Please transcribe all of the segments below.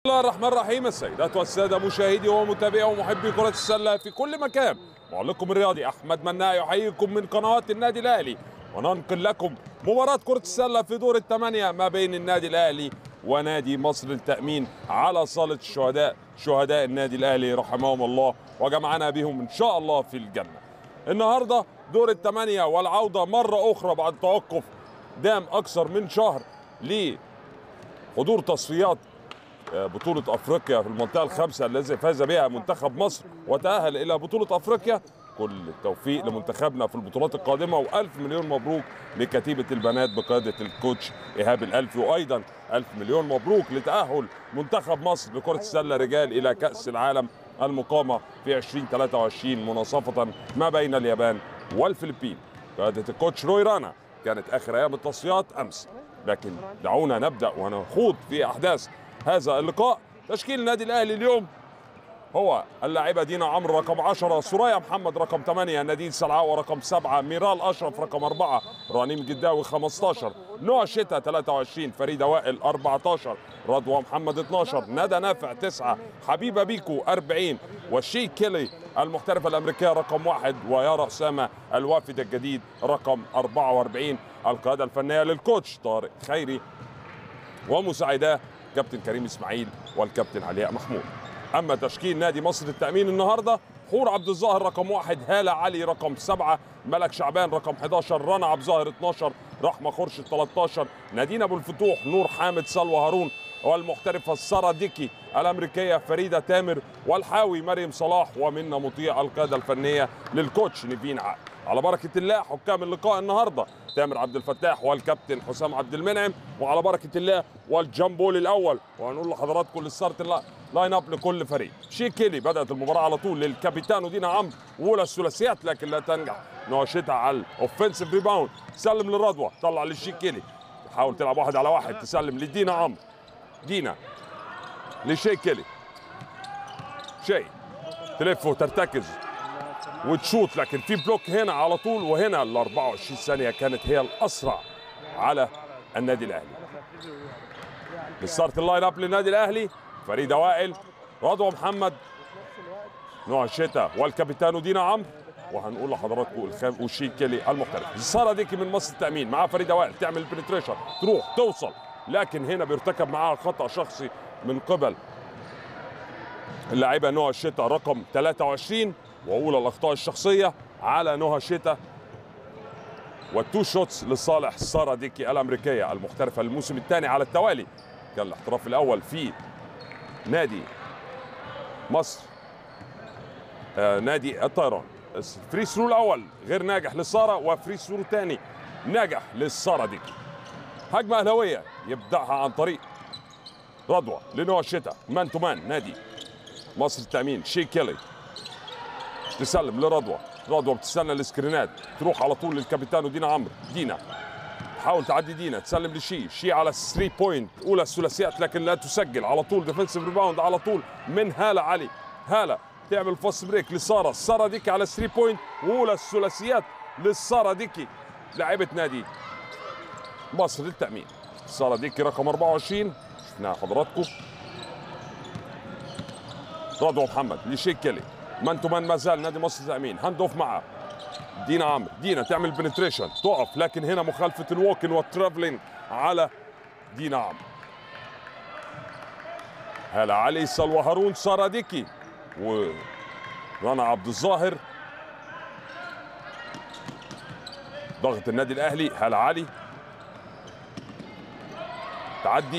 الله الرحمن الرحيم السيدات والسادة مشاهدي ومتابعي ومحبي كرة السلة في كل مكان معلقكم الرياضي أحمد مناع يحييكم من قنوات النادي الأهلي وننقل لكم مباراة كرة السلة في دور الثمانية ما بين النادي الأهلي ونادي مصر للتأمين على صالة الشهداء شهداء النادي الأهلي رحمهم الله وجمعنا بهم إن شاء الله في الجنة النهاردة دور الثمانية والعودة مرة أخرى بعد توقف دام أكثر من شهر لحضور تصفيات بطولة أفريقيا في المنطقة الخامسة الذي فاز بها منتخب مصر وتأهل إلى بطولة أفريقيا كل التوفيق لمنتخبنا في البطولات القادمة وألف مليون مبروك لكتيبة البنات بقيادة الكوتش إيهاب الألفي وأيضا ألف مليون مبروك لتأهل منتخب مصر لكرة السلة رجال إلى كأس العالم المقامة في 2023 مناصفة ما بين اليابان والفلبين قيادة الكوتش روي رانا كانت آخر أيام التصفيات أمس لكن دعونا نبدأ ونخوض في أحداث هذا اللقاء تشكيل النادي الاهلي اليوم هو اللاعبه دينا عمرو رقم 10 سوريا محمد رقم 8 نادين سلعاوي رقم 7 ميرال اشرف رقم 4 رنيم جداوي 15 نوع شتا 23 فريده وائل 14 رضوى محمد 12 ندى نافع 9 حبيبه بيكو 40 والشي كيلي المحترفه الامريكيه رقم 1 ويارا اسامه الوافد الجديد رقم 44 القياده الفنيه للكوتش طارق خيري ومساعداه كابتن كريم اسماعيل والكابتن علياء محمود اما تشكيل نادي مصر للتامين النهارده حور عبد الظاهر رقم واحد هاله علي رقم سبعة ملك شعبان رقم 11 رنا عبد الظاهر 12 رحمه خرشد 13 نادين ابو الفتوح نور حامد سلوى هارون والمحترفه ساره ديكي الامريكيه فريده تامر والحاوي مريم صلاح ومنا مطيع القياده الفنيه للكوتش نيفين عقل على بركه الله حكام اللقاء النهارده تامر عبد الفتاح والكابتن حسام عبد المنعم وعلى بركه الله والجامبول الاول وهنقول لحضراتكم الستارت لاين اب لكل فريق شي كيلي بدات المباراه على طول للكابيتان ودينا عمرو اولى الثلاثيات لكن لا تنجح نوشتها على الاوفنسيف ريباوند سلم للرضوه طلع للشي كيلي تحاول تلعب واحد على واحد تسلم لدينا عمرو دينا لشي كيلي شي تلف وترتكز وتشوت لكن في بلوك هنا على طول وهنا ال 24 ثانيه كانت هي الاسرع على النادي الاهلي الستارت اللاين اب للنادي الاهلي فريده وائل رضوى محمد نوع الشتاء والكابيتانو دينا عمرو وهنقول لحضراتكم الخام وشيك كيلي المحترف ساره ديكي من مصر التامين معاه فريده وائل تعمل البنتريشن تروح توصل لكن هنا بيرتكب معاها خطا شخصي من قبل اللاعبه نوع الشتاء رقم 23 واولى الاخطاء الشخصيه على نهى شتا والتو شوتس لصالح ساره ديكي الامريكيه المحترفه الموسم الثاني على التوالي كان الاحتراف الاول في نادي مصر آه نادي الطيران فري ثرو الاول غير ناجح لساره وفري ثرو ثاني ناجح للساره ديكي هجمه اهلاويه يبداها عن طريق رضوى لنوع الشتاء مان تو مان نادي مصر التامين شي كيلي تسلم لرضوى رضوى بتستنى السكرينات تروح على طول للكابيتانو دينا عمرو دينا تحاول تعدي دينا تسلم لشي شي على 3 بوينت اولى الثلاثيات لكن لا تسجل على طول ديفنسيف ريباوند على طول من هاله علي هاله تعمل فاست بريك لساره ساره ديكي على 3 بوينت واولى الثلاثيات للساره ديكي لاعبه نادي مصر للتامين ساره ديكي رقم 24 شفناها حضراتكم رضوى محمد لشيك كيلي مان تو مان ما زال نادي مصر التامين هاند اوف معه دينا عمرو دينا تعمل بنتريشن تقف لكن هنا مخالفه الووكن والترافلينج على دينا عمرو هلا علي سلوى هارون ساره ديكي ورنا عبد الظاهر ضغط النادي الاهلي هلا علي تعدي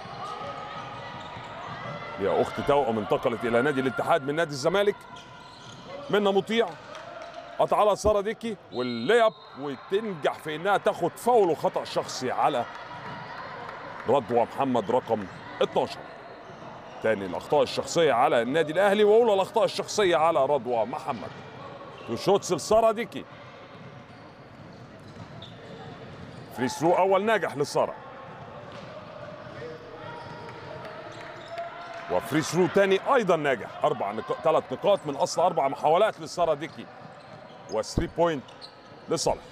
هي اخت توأم انتقلت الى نادي الاتحاد من نادي الزمالك منا مطيع قطع على ساره ديكي واللياب وتنجح في انها تاخد فاول وخطا شخصي على رضوى محمد رقم 12 تاني الاخطاء الشخصيه على النادي الاهلي واولى الاخطاء الشخصيه على رضوى محمد وشوتس لساره ديكي فري ثرو اول ناجح لساره وفري ثرو تاني ايضا ناجح اربع نقاط ثلاث نقاط من اصل اربع محاولات لساره ديكي و3 بوينت لصالح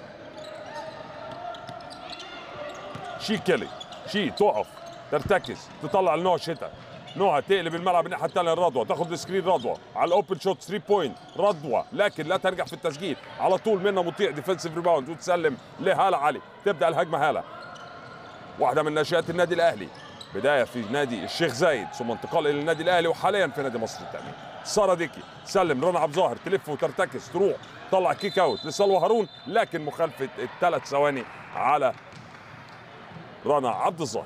شي كيلي شي تقف ترتكز تطلع لنوع شتاء نوها تقلب الملعب الناحيه الثانيه لرضوى تاخد سكرين رضوى على الاوبن شوت 3 بوينت رضوى لكن لا تنجح في التسجيل على طول منها مطيع ديفensive ريباوند وتسلم لهاله علي تبدا الهجمه هاله واحده من ناشئات النادي الاهلي بدايه في نادي الشيخ زايد ثم انتقال الى النادي الاهلي وحاليا في نادي مصر التامين ساره ديكي سلم رنا عبد ظاهر تلف وترتكز تروح طلع كيك اوت لسلوى هارون لكن مخالفه الثلاث ثواني على رنا عبد الظاهر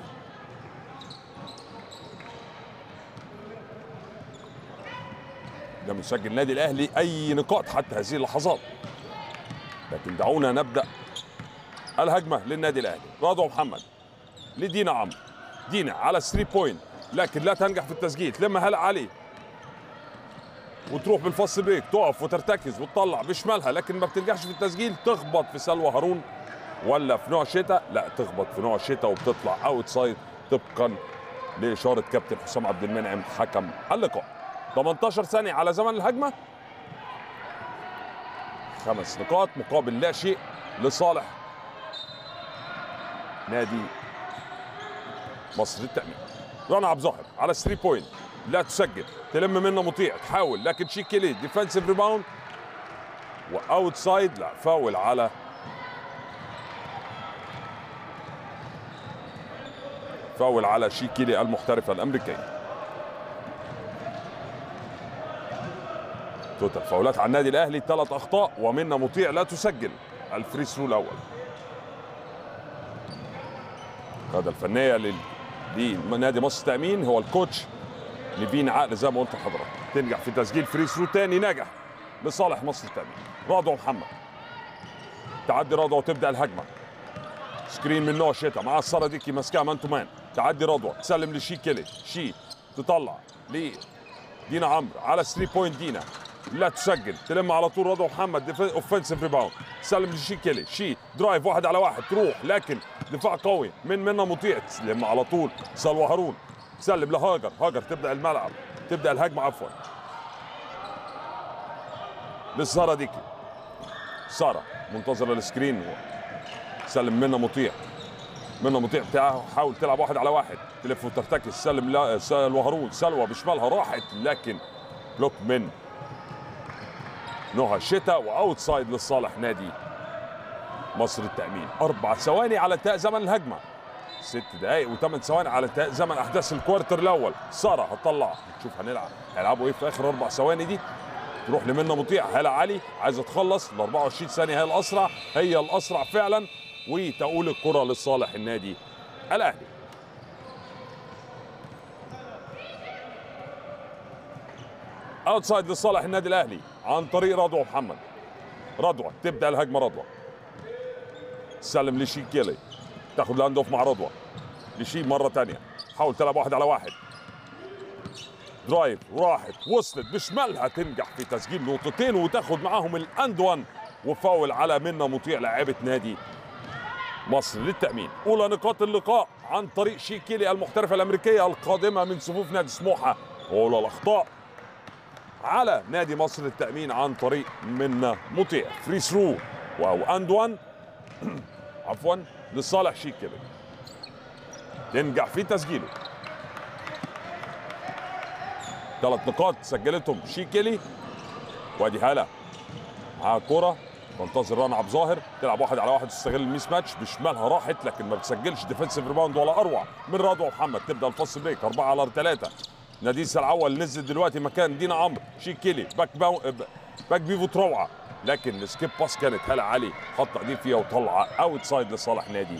لم يسجل النادي الاهلي اي نقاط حتى هذه اللحظات لكن دعونا نبدا الهجمه للنادي الاهلي رضوى محمد لدينا عمرو دينا على 3 بوينت لكن لا تنجح في التسجيل تلم هلا علي وتروح بالفص بريك تقف وترتكز وتطلع بشمالها لكن ما بتنجحش في التسجيل تخبط في سلوى هارون ولا في نوع شتاء لا تخبط في نوع شتاء وبتطلع اوت سايد طبقا لاشاره كابتن حسام عبد المنعم حكم اللقاء 18 ثانيه على زمن الهجمه خمس نقاط مقابل لا شيء لصالح نادي مصر التأمين رنا عبد ظاهر على 3 بوينت لا تسجل تلم منه مطيع تحاول لكن شيكيلي ديفensive ريباوند واوت سايد لا فاول على فاول على شيكيلي المحترفة الأمريكية توتال فاولات على النادي الأهلي ثلاث أخطاء ومنها مطيع لا تسجل الفري ثرو الأول القيادة الفنية لل... لنادي مصر التأمين هو الكوتش نيفين عقل زي ما قلت لحضرتك تنجح في تسجيل فري ثرو تاني نجح لصالح مصر التأمين رضوى محمد تعدي رضوى وتبدأ الهجمة سكرين من نوع شتا مع السارة ديكي ماسكاها مان تو مان تعدي رضوى تسلم لشي كيلي شي تطلع ل دينا عمرو على 3 بوينت دينا لا تسجل تلم على طول رضوى محمد اوفنسيف ريباوند سلم لشي كيلي شي درايف واحد على واحد تروح لكن دفاع قوي من منا مطيع تسلم على طول سلوى هارون تسلم لهاجر هاجر تبدا الملعب تبدا الهجمه عفوا لساره ديكي ساره منتظره السكرين سلم منا مطيع منا مطيع بتاعه حاول تلعب واحد على واحد تلف وترتكز سلم لا سلوى هارون سلوى بشمالها راحت لكن بلوك من نهى شتا واوت سايد لصالح نادي مصر التأمين أربع ثواني على انتهاء زمن الهجمة ست دقايق وثمان ثواني على انتهاء زمن أحداث الكوارتر الأول سارة هتطلع شوف هنلعب هيلعبوا إيه في آخر أربع ثواني دي تروح لمنى مطيع هلا علي عايزة تخلص ال 24 ثانية هي الأسرع هي الأسرع فعلا وتقول الكرة لصالح النادي الأهلي اوتسايد لصالح النادي الاهلي عن طريق رضوى محمد رضوى تبدا الهجمه رضوى تسلم لشي كيلي تاخد لاند اوف مع رضوى لشي مره تانية حاول تلعب واحد على واحد درايف راحت وصلت بشمالها تنجح في تسجيل نقطتين وتاخد معاهم الاند وان وفاول على منا مطيع لاعبة نادي مصر للتأمين أولى نقاط اللقاء عن طريق شيكيلي المحترفة الأمريكية القادمة من صفوف نادي سموحة أولى الأخطاء على نادي مصر للتأمين عن طريق منا مطيع فري ثرو أو أند وان عفوا لصالح شيكيلي تنجح في تسجيله ثلاث نقاط سجلتهم شيكيلي وادي هلا معاها كرة تنتظر رنا عبد ظاهر تلعب واحد على واحد تستغل الميس ماتش بشمالها راحت لكن ما بتسجلش ديفensive ريباوند ولا اروع من رضوى محمد تبدا الفصل بريك أربعة على ثلاثة ناديس العول نزل دلوقتي مكان دينا عمرو شيكيلي باك باو باك بيفوت روعه لكن السكيب باس كانت هلا علي حط ايديه فيها وطلع اوت سايد لصالح نادي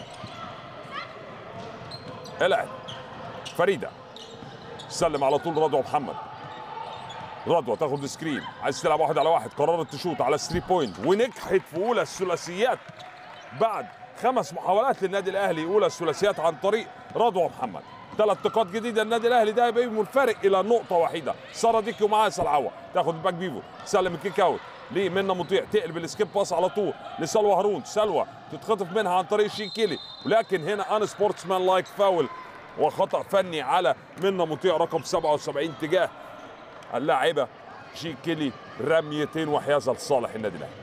الاهلي فريده سلم على طول رضوى محمد رضوى تاخد سكرين عايز تلعب واحد على واحد قررت تشوط على 3 بوينت ونجحت في اولى الثلاثيات بعد خمس محاولات للنادي الاهلي اولى الثلاثيات عن طريق رضوى محمد ثلاث نقاط جديده النادي الاهلي ده يبقى الفارق الى نقطه وحيده ساره ديكي ومعاها سلعوه تاخد الباك بيفو تسلم الكيك اوت ليه منا مطيع تقلب السكيب باس على طول لسلوى هارون سلوى تتخطف منها عن طريق شيكيلي ولكن هنا ان سبورتسمان لايك فاول وخطا فني على منا مطيع رقم 77 تجاه اللاعبه شيكيلي رميتين وحيازه لصالح النادي الاهلي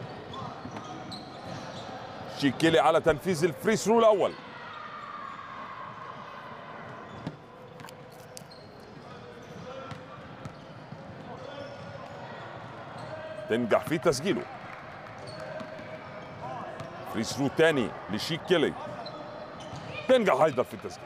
شيكيلي على تنفيذ الفري ثرو الاول تنجح في تسجيله فري ثرو تاني لشيك كيلي تنجح ايضا في التسجيل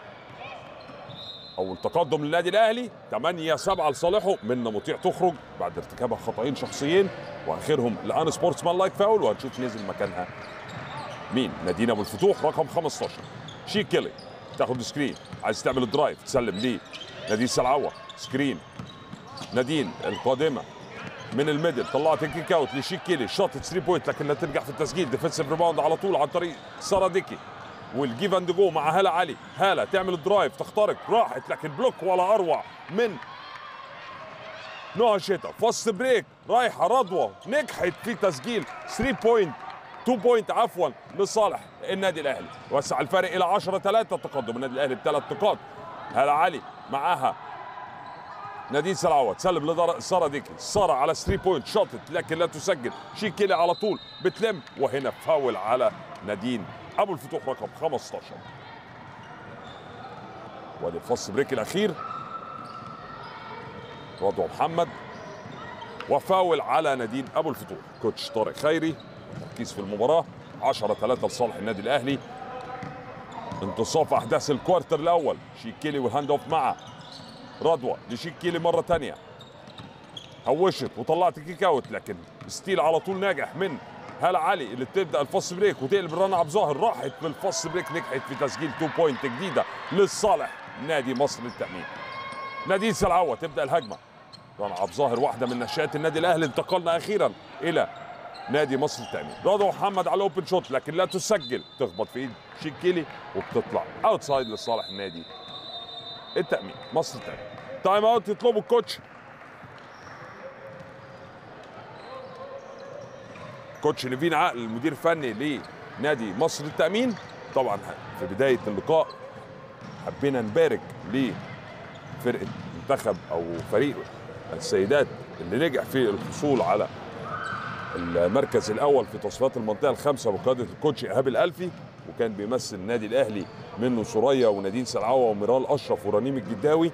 اول تقدم للنادي الاهلي 8 7 لصالحه منا مطيع تخرج بعد ارتكابها خطأين شخصيين واخرهم الان سبورتس مان لايك فاول وهنشوف نزل مكانها مين نادين ابو الفتوح رقم 15 شيك كيلي تاخد سكرين عايز تعمل الدرايف تسلم ليه نادين سلعوه سكرين نادين القادمه من الميدل طلعت الكيك اوت لشيك كيلي شاطت 3 بوينت لكن لا تنجح في التسجيل ديفنسيف ريباوند على طول عن طريق سارا ديكي والجيف اند جو مع هاله علي هاله تعمل الدرايف تخترق راحت لكن بلوك ولا اروع من نوها شتا فاست بريك رايحه رضوى نجحت في تسجيل 3 بوينت 2 بوينت عفوا لصالح النادي الاهلي وسع الفارق الى 10 3 تقدم النادي الاهلي بثلاث نقاط هاله علي معاها نادين سلعوة تسلم لدار سارة ديكي سارة على 3 بوينت شاطت لكن لا تسجل شيكيلي على طول بتلم وهنا فاول على نادين ابو الفتوح رقم 15 وادي الفص بريك الاخير رضوى محمد وفاول على نادين ابو الفتوح كوتش طارق خيري تركيز في المباراه 10 3 لصالح النادي الاهلي انتصاف احداث الكوارتر الاول شيكيلي والهاند اوف مع رضوى لشيكيلي مره ثانيه هوشت وطلعت كيك اوت لكن ستيل على طول ناجح من هلا علي اللي بتبدا الفاست بريك وتقلب الرن عبد ظاهر راحت بالفاست بريك نجحت في تسجيل 2 بوينت جديده لصالح نادي مصر للتامين نادين سلعوه تبدا الهجمه رن عبد ظاهر واحده من نشات النادي الاهلي انتقلنا اخيرا الى نادي مصر التامين رضا محمد على اوبن شوت لكن لا تسجل تخبط في ايد شيكيلي وبتطلع اوتسايد لصالح النادي التامين مصر التامين تايم اوت يطلبه الكوتش كوتش نيفين عقل المدير الفني لنادي مصر للتامين طبعا في بدايه اللقاء حبينا نبارك لفرقه منتخب او فريق السيدات اللي نجح في الحصول على المركز الاول في تصفيات المنطقه الخامسه بقياده الكوتش ايهاب الالفي وكان بيمثل النادي الاهلي منه سوريا ونادين سلعوه وميرال اشرف ورنيم الجداوي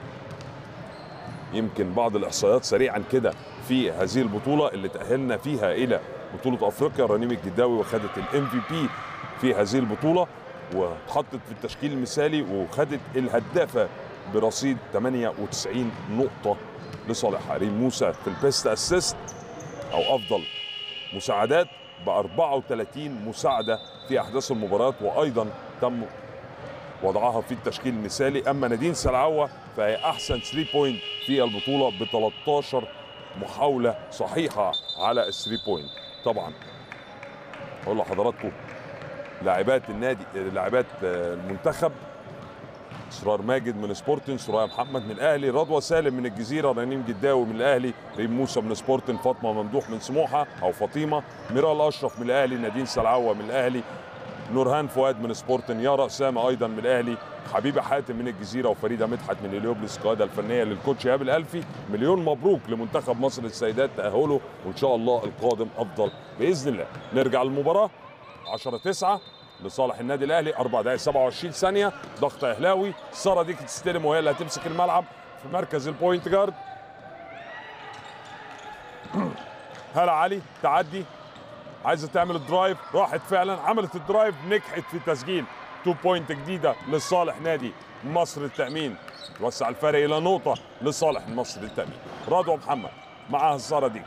يمكن بعض الاحصائيات سريعا كده في هذه البطوله اللي تاهلنا فيها الى بطوله افريقيا رنيم الجداوي وخدت الام في بي في هذه البطوله واتحطت في التشكيل المثالي وخدت الهدافه برصيد 98 نقطه لصالح ريم موسى في البيست اسيست او افضل مساعدات ب 34 مساعده في احداث المباراه وايضا تم وضعها في التشكيل المثالي اما نادين سلعوه فهي احسن 3 بوينت في البطوله ب 13 محاوله صحيحه على ال 3 بوينت طبعا اقول لحضراتكم لاعبات النادي لاعبات المنتخب اسرار ماجد من سبورتن سرايا محمد من الاهلي رضوى سالم من الجزيره رنيم جداوي من الاهلي ريم موسى من سبورتن فاطمه ممدوح من سموحه او فاطمه ميرال اشرف من الاهلي نادين سلعوه من الاهلي نورهان فؤاد من سبورتن يارا اسامه ايضا من الاهلي حبيبه حاتم من الجزيره وفريده مدحت من اليوبلس القياده الفنيه للكوتش ايهاب الالفي مليون مبروك لمنتخب مصر للسيدات تاهله وان شاء الله القادم افضل باذن الله نرجع للمباراه 10 9 لصالح النادي الاهلي 4 دقائق 27 ثانيه ضغط اهلاوي ساره ديك تستلم وهي اللي هتمسك الملعب في مركز البوينت جارد هلا علي تعدي عايزه تعمل الدرايف راحت فعلا عملت الدرايف نجحت في تسجيل 2 بوينت جديده لصالح نادي مصر التامين توسع الفارق الى نقطه لصالح مصر التامين رضوى محمد معاها ساره ديك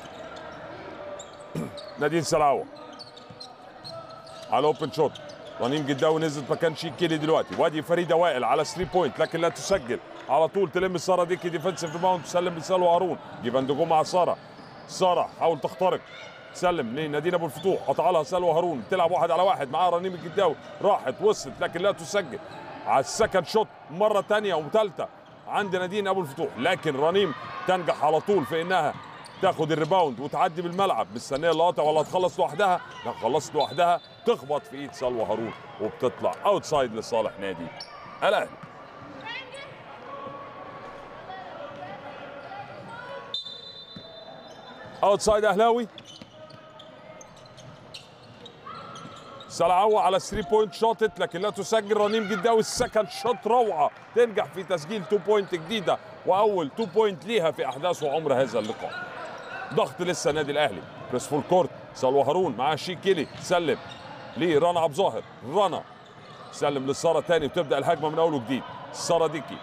نادين سلاوه على اوبن شوت رنيم جداوي نزلت مكان شيك كيلي دلوقتي وادي فريده وائل على 3 بوينت لكن لا تسجل على طول تلم ساره ديكي ديفنسيف ريباوند تسلم لسالو هارون جيفاندوجو مع ساره ساره حاول تخترق تسلم لنادين ابو الفتوح قطع لها سلوى هارون تلعب واحد على واحد معاها رنيم الجداوي راحت وصلت لكن لا تسجل على السكند شوت مره ثانيه وثالثه عند نادين ابو الفتوح لكن رنيم تنجح على طول في انها تاخد الريباوند وتعدي بالملعب مستنيه اللقطه ولا تخلص لوحدها لا خلصت لوحدها تخبط في ايد سلوى هارون وبتطلع اوتسايد لصالح نادي الاهلي اوتسايد اهلاوي سلعوه على 3 بوينت شوتت لكن لا تسجل رنيم جداوي السكند شوت روعه تنجح في تسجيل 2 بوينت جديده واول 2 بوينت ليها في احداث وعمر هذا اللقاء ضغط لسه النادي الاهلي بريس فول كورت سلوى هارون مع شيك كيلي سلم ليه رنا عبد ظاهر رنا سلم لساره تاني وتبدا الهجمه من اول وجديد ساره ديكي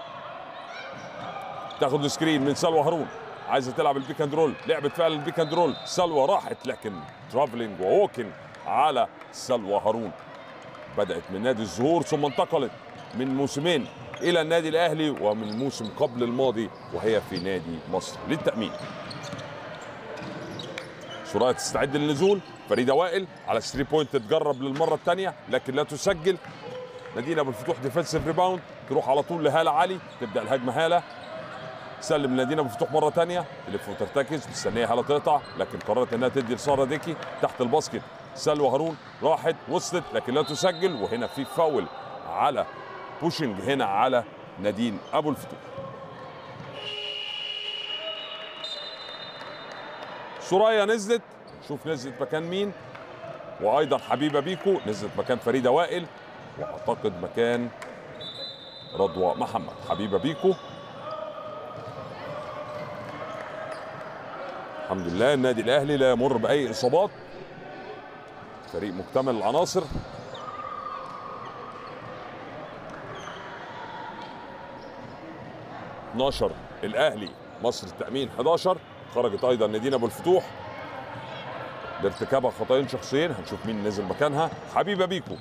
تاخد السكرين من سلوى هارون عايزه تلعب البيك اند رول لعبت فعلا البيك اند رول سلوى راحت لكن ترافلينج ووكن على سلوى هارون بدات من نادي الزهور ثم انتقلت من موسمين الى النادي الاهلي ومن الموسم قبل الماضي وهي في نادي مصر للتامين سرايا تستعد للنزول فريده وائل على 3 بوينت تتجرب للمره الثانيه لكن لا تسجل مدينه ابو الفتوح ديفensive ريباوند تروح على طول لهاله علي تبدا الهجمه هاله سلم لنادينا ابو الفتوح مره ثانيه تلف وترتكز مستنيه هاله تقطع لكن قررت انها تدي لساره ديكي تحت الباسكت سلوى هارون راحت وصلت لكن لا تسجل وهنا في فاول على بوشنج هنا على نادين ابو الفتوح سوريا نزلت شوف نزلت مكان مين وايضا حبيبه بيكو نزلت مكان فريده وائل واعتقد مكان رضوى محمد حبيبه بيكو الحمد لله النادي الاهلي لا يمر باي اصابات فريق مكتمل العناصر ؟ 12 الاهلي مصر التامين 11 خرجت ايضا نادينا ابو الفتوح بارتكابها خطأين شخصيين هنشوف مين نزل مكانها حبيبه بيكو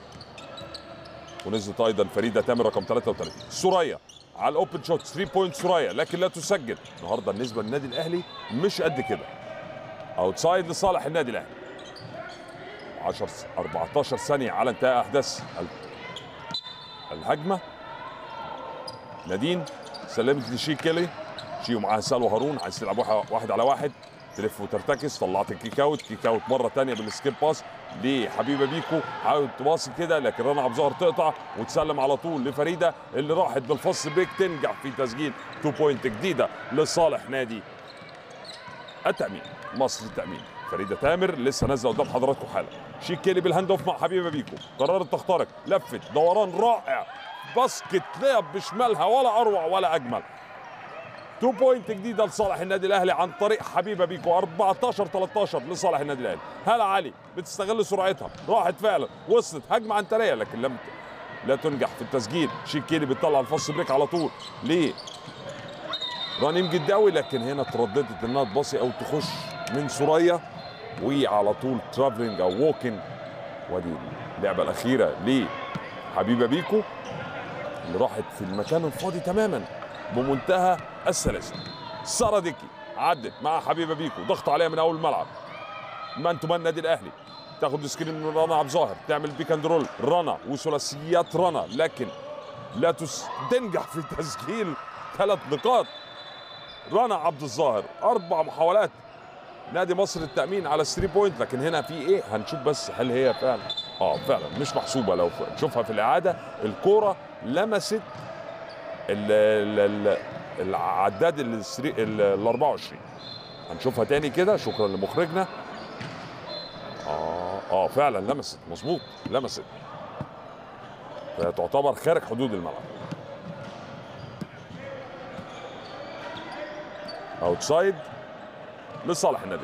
ونزلت ايضا فريده تامر رقم 33 سوريا على الاوبن شوت 3 بوينت سوريا لكن لا تسجل النهارده النسبه للنادي الاهلي مش قد كده اوتسايد لصالح النادي الاهلي 10 14 ثانيه على انتهاء احداث الهجمه نادين سلمت لشي كيلي شي ومعاها سالو هارون عايز تلعب واحد على واحد تلف وترتكز طلعت الكيك اوت كيك اوت مره ثانيه بالسكيب باس لحبيبه بيكو حاول تباصي كده لكن رنا عبد الظاهر تقطع وتسلم على طول لفريده اللي راحت بالفص بريك تنجح في تسجيل 2 بوينت جديده لصالح نادي التامين مصر التامين فريده تامر لسه نازله قدام حضراتكم حالا شيك كيلي بالهاند اوف مع حبيبه بيكو قررت تخترق لفت دوران رائع باسكت لعب بشمالها ولا اروع ولا اجمل 2 بوينت جديده لصالح النادي الاهلي عن طريق حبيبه بيكو 14 13 لصالح النادي الاهلي هلا علي بتستغل سرعتها راحت فعلا وصلت هجمه عنتريه لكن لم لا تنجح في التسجيل شيك كيلي بتطلع الفص بريك على طول ليه رنيم جداوي لكن هنا ترددت انها تباصي او تخش من سوريا وعلى طول ترافلينج او ووكن ودي اللعبه الاخيره لحبيبه بيكو اللي راحت في المكان الفاضي تماما بمنتهى السلاسه ساره ديكي عدت مع حبيبه بيكو ضغط عليها من اول الملعب مان تو مان النادي الاهلي تاخد سكرين من رنا عبد الظاهر تعمل بيك اند رول رنا وثلاثيات رنا لكن لا تس... تنجح في تسجيل ثلاث نقاط رنا عبد الظاهر اربع محاولات نادي مصر التامين على 3 بوينت لكن هنا في ايه هنشوف بس هل هي فعلا اه فعلا مش محسوبه لو نشوفها في الاعاده الكوره لمست ال ال العداد ال 24 هنشوفها تاني كده شكرا لمخرجنا اه اه فعلا لمست مظبوط لمست فهي تعتبر خارج حدود الملعب اوتسايد لصالح النادي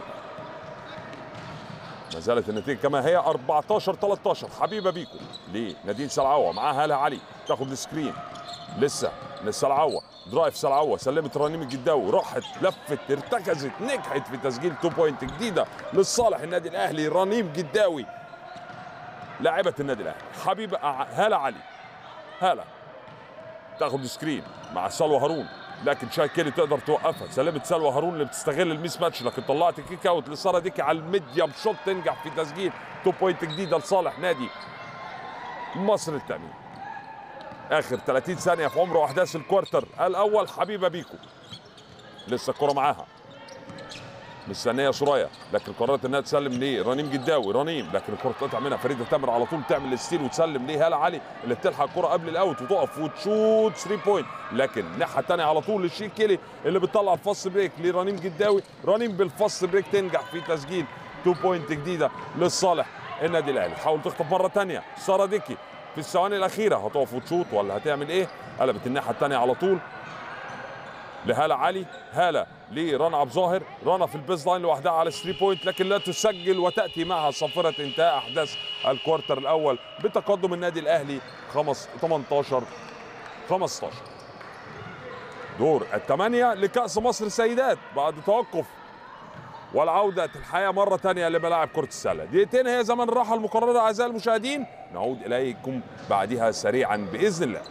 ما زالت النتيجه كما هي 14 13 حبيبه بيكو لنادين سلعوه معاها هلا علي تاخد السكرين لسه للسلعوه درايف سلعوه سلمت رنيم الجداوي راحت لفت ارتكزت نجحت في تسجيل 2 بوينت جديده لصالح النادي الاهلي رنيم جداوي لاعبه النادي الاهلي حبيبه هاله علي هاله تاخد سكرين مع سلوى هارون لكن شاي كيلي تقدر توقفها سلمت سلوى هارون اللي بتستغل الميس ماتش لكن طلعت كيك اوت لساره ديكي على الميديم شوت تنجح في تسجيل 2 بوينت جديده لصالح نادي مصر التامين اخر 30 ثانيه في عمر واحداث الكوارتر الاول حبيبه بيكو لسه الكره معاها مستنيه سرايا لكن قررت انها تسلم ليه رنيم جداوي رنيم لكن الكره اتقطع منها فريده تامر على طول تعمل الستيل وتسلم ليه هلا علي اللي بتلحق الكره قبل الاوت وتقف وتشوت 3 بوينت لكن الناحيه الثانيه على طول للشيك كيلي اللي بتطلع الفص بريك لرنيم جداوي رنيم بالفص بريك تنجح في تسجيل 2 بوينت جديده لصالح النادي الاهلي حاول تخطف مره ثانيه ساره ديكي في الثواني الاخيره هتقف وتشوط ولا هتعمل ايه قلبت الناحيه الثانيه على طول لهالة علي هالة لرنا عبد ظاهر رنا في البيز لاين لوحدها على 3 بوينت لكن لا تسجل وتاتي معها صافره انتهاء احداث الكوارتر الاول بتقدم النادي الاهلي 5 18 15 دور الثمانية لكأس مصر سيدات بعد توقف والعودة الحياة مرة تانية لملاعب كرة السلة دقيقتين هي زمن الراحة المقررة أعزائي المشاهدين نعود إليكم بعدها سريعا بإذن الله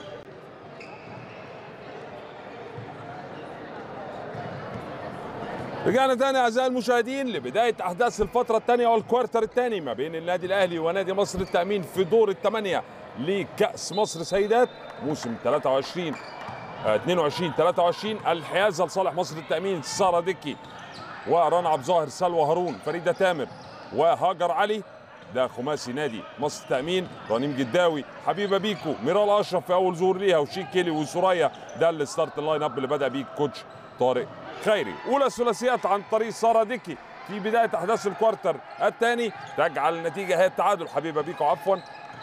رجعنا تاني اعزائي المشاهدين لبدايه احداث الفتره الثانيه والكوارتر الثاني ما بين النادي الاهلي ونادي مصر التامين في دور الثمانيه لكاس مصر سيدات موسم 23 آه، 22 23 الحيازه لصالح مصر التامين ساره دكي ورنا عبد ظاهر سلوى هارون فريده تامر وهاجر علي ده خماسي نادي مصر التامين رنيم جداوي حبيبه بيكو ميرال اشرف في اول ظهور ليها وشيك كيلي وسوريا ده الستارت اللاين اب اللي بدا بيه كوتش طارق خيري اولى الثلاثيات عن طريق ساره ديكي في بدايه احداث الكوارتر الثاني تجعل النتيجه هي التعادل حبيبه بيكو عفوا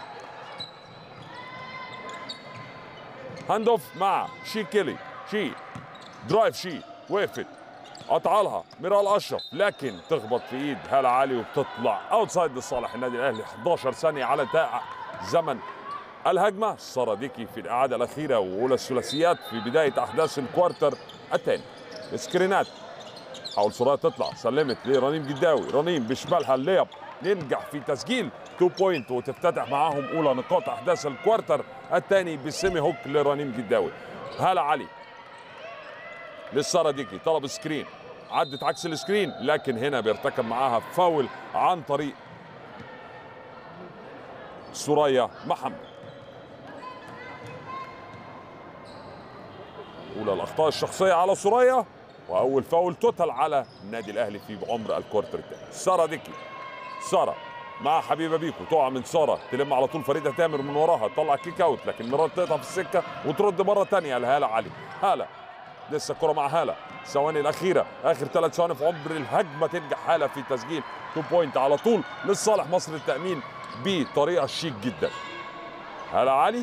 هاند اوف مع شي كيلي شي درايف شي وقفت قطع لها ميرال اشرف لكن تخبط في ايد هاله علي وبتطلع اوتسايد لصالح النادي الاهلي 11 ثانيه على انتهاء زمن الهجمه ساره ديكي في الاعاده الاخيره واولى الثلاثيات في بدايه احداث الكوارتر الثاني سكرينات حاول سوريا تطلع سلمت لرنيم جداوي رنيم بشمالها الليب ينجح في تسجيل 2 بوينت وتفتتح معاهم اولى نقاط احداث الكوارتر الثاني بالسيمي هوك لرنيم جداوي هلا علي للسارة ديكي طلب سكرين عدت عكس السكرين لكن هنا بيرتكب معاها فاول عن طريق سوريا محمد اولى الاخطاء الشخصيه على سوريا واول فاول توتال على النادي الاهلي في عمر الكوارتر الثاني ساره ديكي ساره مع حبيبه بيكو تقع من ساره تلم على طول فريده تامر من وراها تطلع كيك اوت لكن مرات تقطع في السكه وترد مره ثانيه لهاله علي هاله لسه الكره مع هاله الثواني الاخيره اخر ثلاث ثواني في عمر الهجمه تنجح هاله في تسجيل 2 بوينت على طول لصالح مصر التامين بطريقه شيك جدا هاله علي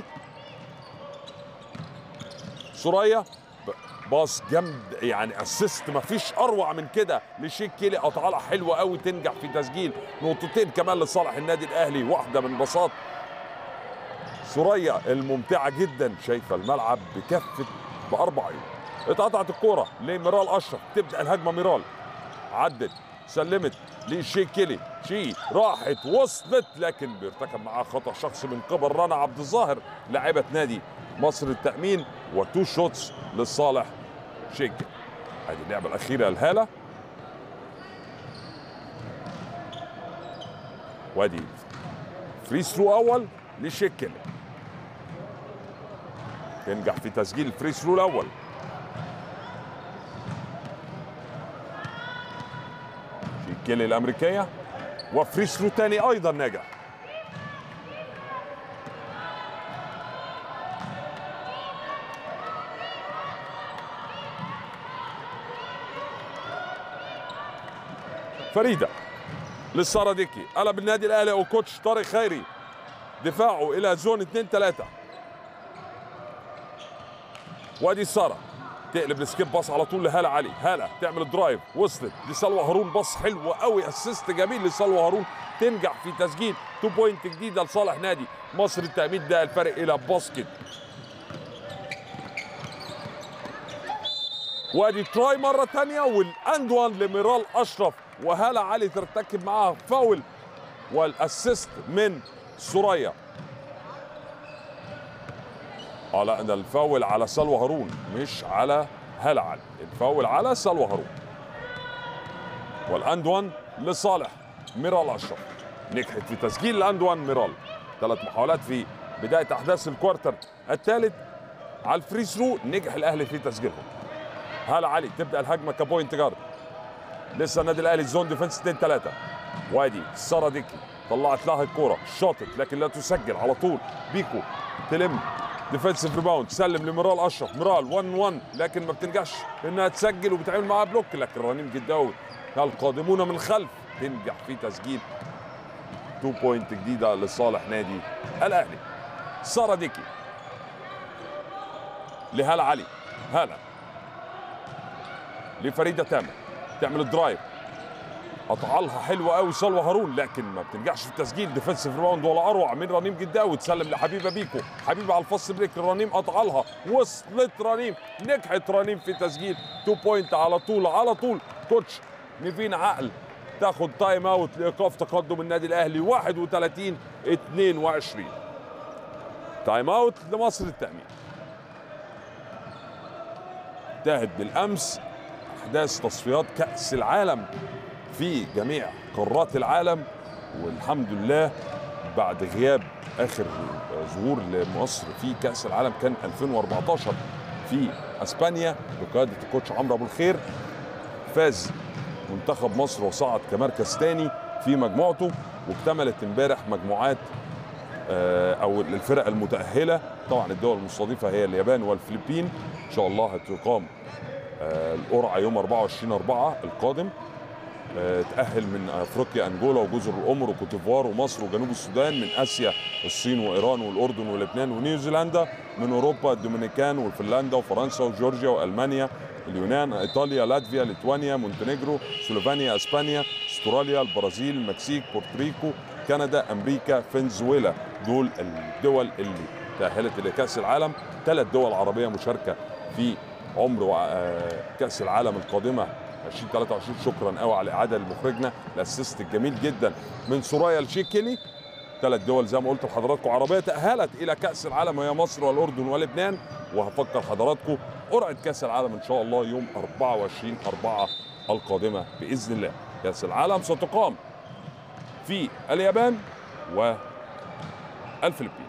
سوريا باص جامد يعني اسيست مفيش اروع من كده لشيك كيلي قطعه حلوه قوي تنجح في تسجيل نقطتين كمان لصالح النادي الاهلي واحده من بساط سوريا الممتعه جدا شايفه الملعب بكفه باربع عيون اتقطعت الكوره لميرال اشرف تبدا الهجمه ميرال عدت سلمت لشيك كيلي شي راحت وصلت لكن بيرتكب معاه خطا شخصي من قبل رنا عبد الظاهر لاعبه نادي مصر التامين وتو شوتس لصالح شيك هذه اللعبه الاخيره لهاله وادي فري ثرو اول لشيك تنجح في تسجيل الفري ثرو الاول شيكيلي الامريكيه وفري ثرو ثاني ايضا نجح فريده للسارة ديكي قلب النادي الاهلي وكوتش طارق خيري دفاعه الى زون 2 3 وادي ساره تقلب السكيب باص على طول لهاله علي هاله تعمل الدرايف وصلت لسلوى هارون باص حلو قوي اسيست جميل لسلوى هارون تنجح في تسجيل 2 بوينت جديده لصالح نادي مصر التامين ده الفرق الى باسكت وادي تراي مره ثانيه والاند وان لميرال اشرف وهاله علي ترتكب معاها فاول والاسيست من سوريا اه لا ده الفاول على سلوى هارون مش على هاله علي الفاول على سلوى هارون والاند وان لصالح ميرال اشرف نجحت في تسجيل الاند وان ميرال ثلاث محاولات في بدايه احداث الكوارتر الثالث على الفري ثرو نجح الاهلي في تسجيلهم هاله علي تبدا الهجمه كبوينت جارد لسه النادي الاهلي زون ديفنس 2 3 وادي ساره ديكي طلعت لها الكوره شاطت لكن لا تسجل على طول بيكو تلم ديفensive ريباوند تسلم لميرال اشرف ميرال 1 1 لكن ما بتنجحش انها تسجل وبتعمل معاها بلوك لكن رنيم جداوي القادمون من الخلف تنجح في تسجيل 2 بوينت جديده لصالح نادي الاهلي ساره ديكي لهلا علي هلا لفريده تامر تعمل الدرايف قطع لها حلوه قوي سلوى هارون لكن ما بتنجحش في التسجيل ديفنسيف راوند ولا اروع من رنيم جداوي تسلم لحبيبه بيكو حبيبه على الفص بريك رنيم قطع لها وصلت رنيم نجحت رنيم في تسجيل 2 بوينت على طول على طول كوتش نيفين عقل تاخد تايم اوت لايقاف تقدم النادي الاهلي 31 22 تايم اوت لمصر التامين انتهت بالامس احداث تصفيات كاس العالم في جميع قارات العالم والحمد لله بعد غياب اخر ظهور لمصر في كاس العالم كان 2014 في اسبانيا بقياده الكوتش عمرو ابو الخير فاز منتخب مصر وصعد كمركز ثاني في مجموعته واكتملت امبارح مجموعات آه، او الفرق المتاهله طبعا الدول المستضيفه هي اليابان والفلبين ان شاء الله هتقام آه، القرعه يوم 24 4 القادم آه، تأهل من افريقيا انجولا وجزر القمر وكوتيفوار ومصر وجنوب السودان من اسيا الصين وايران والاردن ولبنان ونيوزيلندا من اوروبا الدومينيكان وفنلندا وفرنسا وجورجيا والمانيا اليونان ايطاليا لاتفيا ليتوانيا مونتينيجرو سلوفينيا اسبانيا استراليا البرازيل المكسيك بورتوريكو كندا امريكا فنزويلا دول الدول اللي تاهلت الى كاس العالم ثلاث دول عربيه مشاركه في عمر وع- آه، كاس العالم القادمه 2023 شكرا قوي على الاعاده لمخرجنا الاسيست الجميل جدا من سوريا الشيكلي ثلاث دول زي ما قلت لحضراتكم عربيه تاهلت الى كاس العالم وهي مصر والاردن ولبنان وهفكر حضراتكم قرعه كاس العالم ان شاء الله يوم 24 4 القادمه باذن الله كاس العالم ستقام في اليابان والفلبين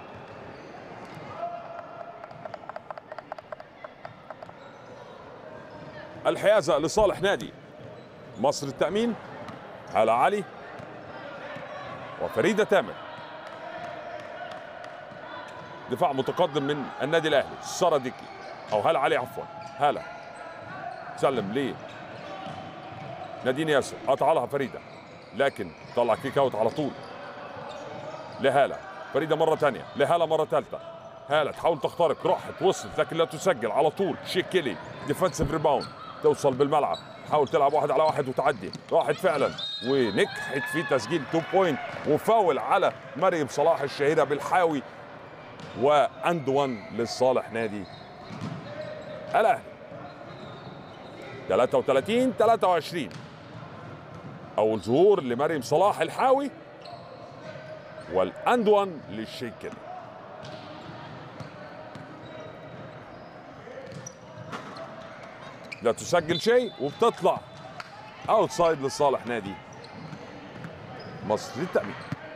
الحيازه لصالح نادي مصر التامين هلا علي وفريده تامر دفاع متقدم من النادي الاهلي ساره ديكي او هلا علي عفوا هلا سلم ليه نادين ياسر قطع لها فريده لكن طلع كيك اوت على طول لهاله فريده مره ثانيه لهاله مره ثالثه هاله تحاول تخترق راحت وصلت لكن لا تسجل على طول شيكيلي ديفنسيف ريباوند توصل بالملعب تحاول تلعب واحد على واحد وتعدي راحت فعلا ونجحت في تسجيل 2 بوينت وفاول على مريم صلاح الشهيره بالحاوي واند 1 لصالح نادي الاهلي 33 23 اول ظهور لمريم صلاح الحاوي والاند 1 للشيكل لا تسجل شيء وبتطلع اوتسايد لصالح نادي مصر للتأمين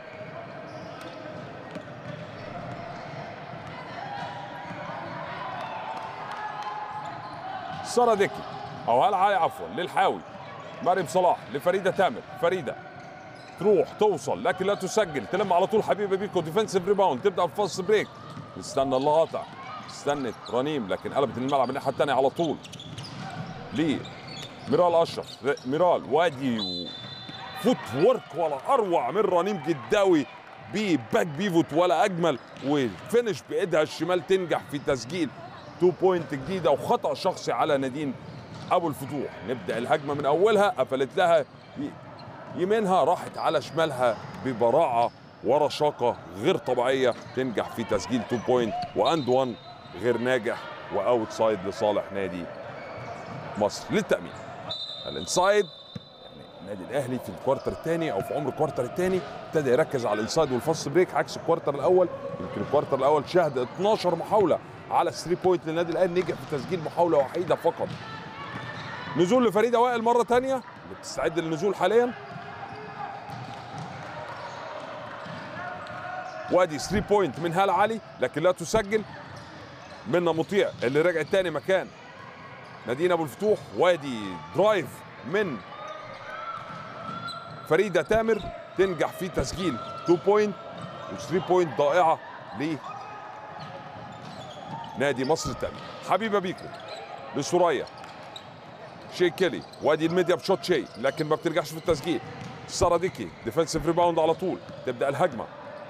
سارة ديكي او هلا علي عفوا للحاوي مريم صلاح لفريده تامر فريده تروح توصل لكن لا تسجل تلم على طول حبيبه بيكو ديفنسيف ريباوند تبدا في فاست بريك استنى القاطع استنت رنيم لكن قلبت الملعب الناحيه الثانيه على طول ليه ميرال اشرف ميرال وادي و- فوت ورك ولا اروع من رنيم جداوي بباك بيفوت ولا اجمل وفينش بايدها الشمال تنجح في تسجيل 2 بوينت جديده وخطا شخصي على نادين ابو الفتوح نبدا الهجمه من اولها قفلت لها ي- يمينها راحت على شمالها ببراعه ورشاقه غير طبيعيه تنجح في تسجيل 2 بوينت واند 1 غير ناجح واوتسايد لصالح نادي مصر للتامين الانسايد يعني النادي الاهلي في الكوارتر الثاني او في عمر الكوارتر الثاني ابتدى يركز على الانسايد والفاست بريك عكس الكوارتر الاول يمكن الكوارتر الاول شهد 12 محاوله على 3 بوينت للنادي الاهلي نجح في تسجيل محاوله وحيده فقط نزول لفريده وائل مره ثانيه اللي بتستعد للنزول حاليا وادي 3 بوينت من هاله علي لكن لا تسجل منا مطيع اللي رجع تاني مكان نادين ابو الفتوح وادي درايف من فريده تامر تنجح في تسجيل 2 بوينت و3 بوينت ضائعه ل نادي مصر التامين حبيبه بيكو لسوريا شي كيلي وادي الميديا بشوت شي لكن ما بترجعش في التسجيل ساره ديكي ديفنسيف ريباوند على طول تبدا الهجمه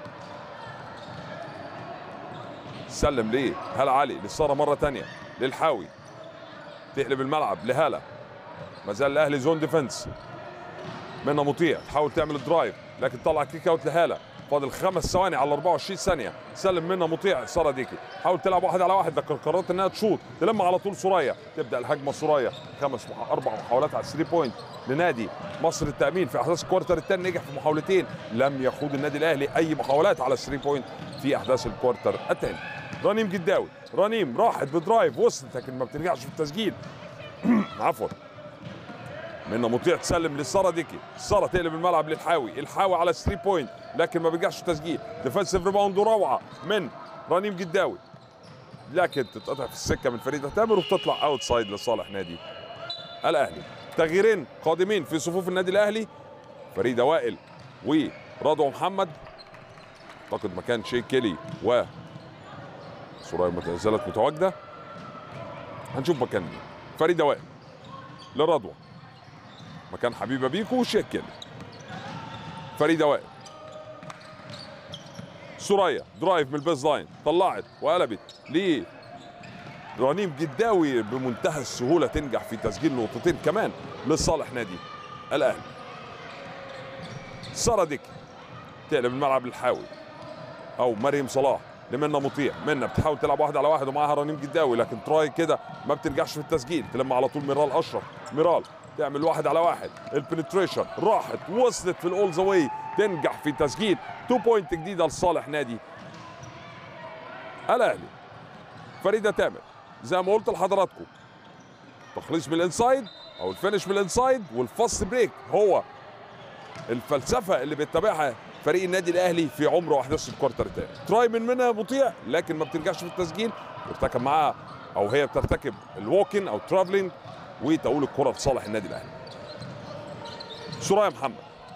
سلم ليه هلا علي لساره مره تانية للحاوي تقلب الملعب لهاله ما زال الاهلي زون ديفنس منى مطيع تحاول تعمل الدرايف لكن طلع كيك اوت لهاله فاضل خمس ثواني على 24 ثانيه سلم منى مطيع ساره ديكي حاول تلعب واحد على واحد لكن قررت انها تشوط تلم على طول سوريا تبدا الهجمه سوريا خمس مح... اربع محاولات على 3 بوينت لنادي مصر التامين في احداث الكوارتر الثاني نجح في محاولتين لم يخوض النادي الاهلي اي محاولات على 3 بوينت في احداث الكوارتر الثاني رنيم جداوي رنيم راحت بدرايف وصلت لكن ما بترجعش في التسجيل عفوا منى مطيع تسلم لساره ديكي ساره تقلب الملعب للحاوي الحاوي على 3 بوينت لكن ما بيرجعش تسجيل ديفensive ريباوند روعه من رنيم جداوي لكن تتقطع في السكه من فريده تامر وبتطلع اوت سايد لصالح نادي الاهلي تغييرين قادمين في صفوف النادي الاهلي فريده وائل ورضوى محمد اعتقد مكان شي كيلي و سرايا ما زالت متواجده هنشوف مكان مين فريده وائل لرضوى مكان حبيبه بيكو وشيك كيلي فريده وائل سوريا درايف من البيز لاين طلعت وقلبت ليه رنيم جداوي بمنتهى السهوله تنجح في تسجيل نقطتين كمان لصالح نادي الاهلي ساره ديك تقلب الملعب للحاوي او مريم صلاح لمنى مطيع منى بتحاول تلعب واحد على واحد ومعاها رنيم جداوي لكن تراي كده ما بتنجحش في التسجيل تلم على طول ميرال اشرف ميرال تعمل واحد على واحد البنتريشن راحت وصلت في الاول ذا واي تنجح في تسجيل 2 بوينت جديده لصالح نادي الاهلي فريده تامر زي ما قلت لحضراتكم تخليص من الانسايد او الفينش من الانسايد والفاست بريك هو الفلسفه اللي بيتبعها فريق النادي الاهلي في عمره واحداث الكوارتر الثاني تراي من منها مطيع لكن ما بتنجحش في التسجيل بيرتكب معاها او هي بترتكب الووكن او ترافلينج وتقول الكره لصالح النادي الاهلي سرايا محمد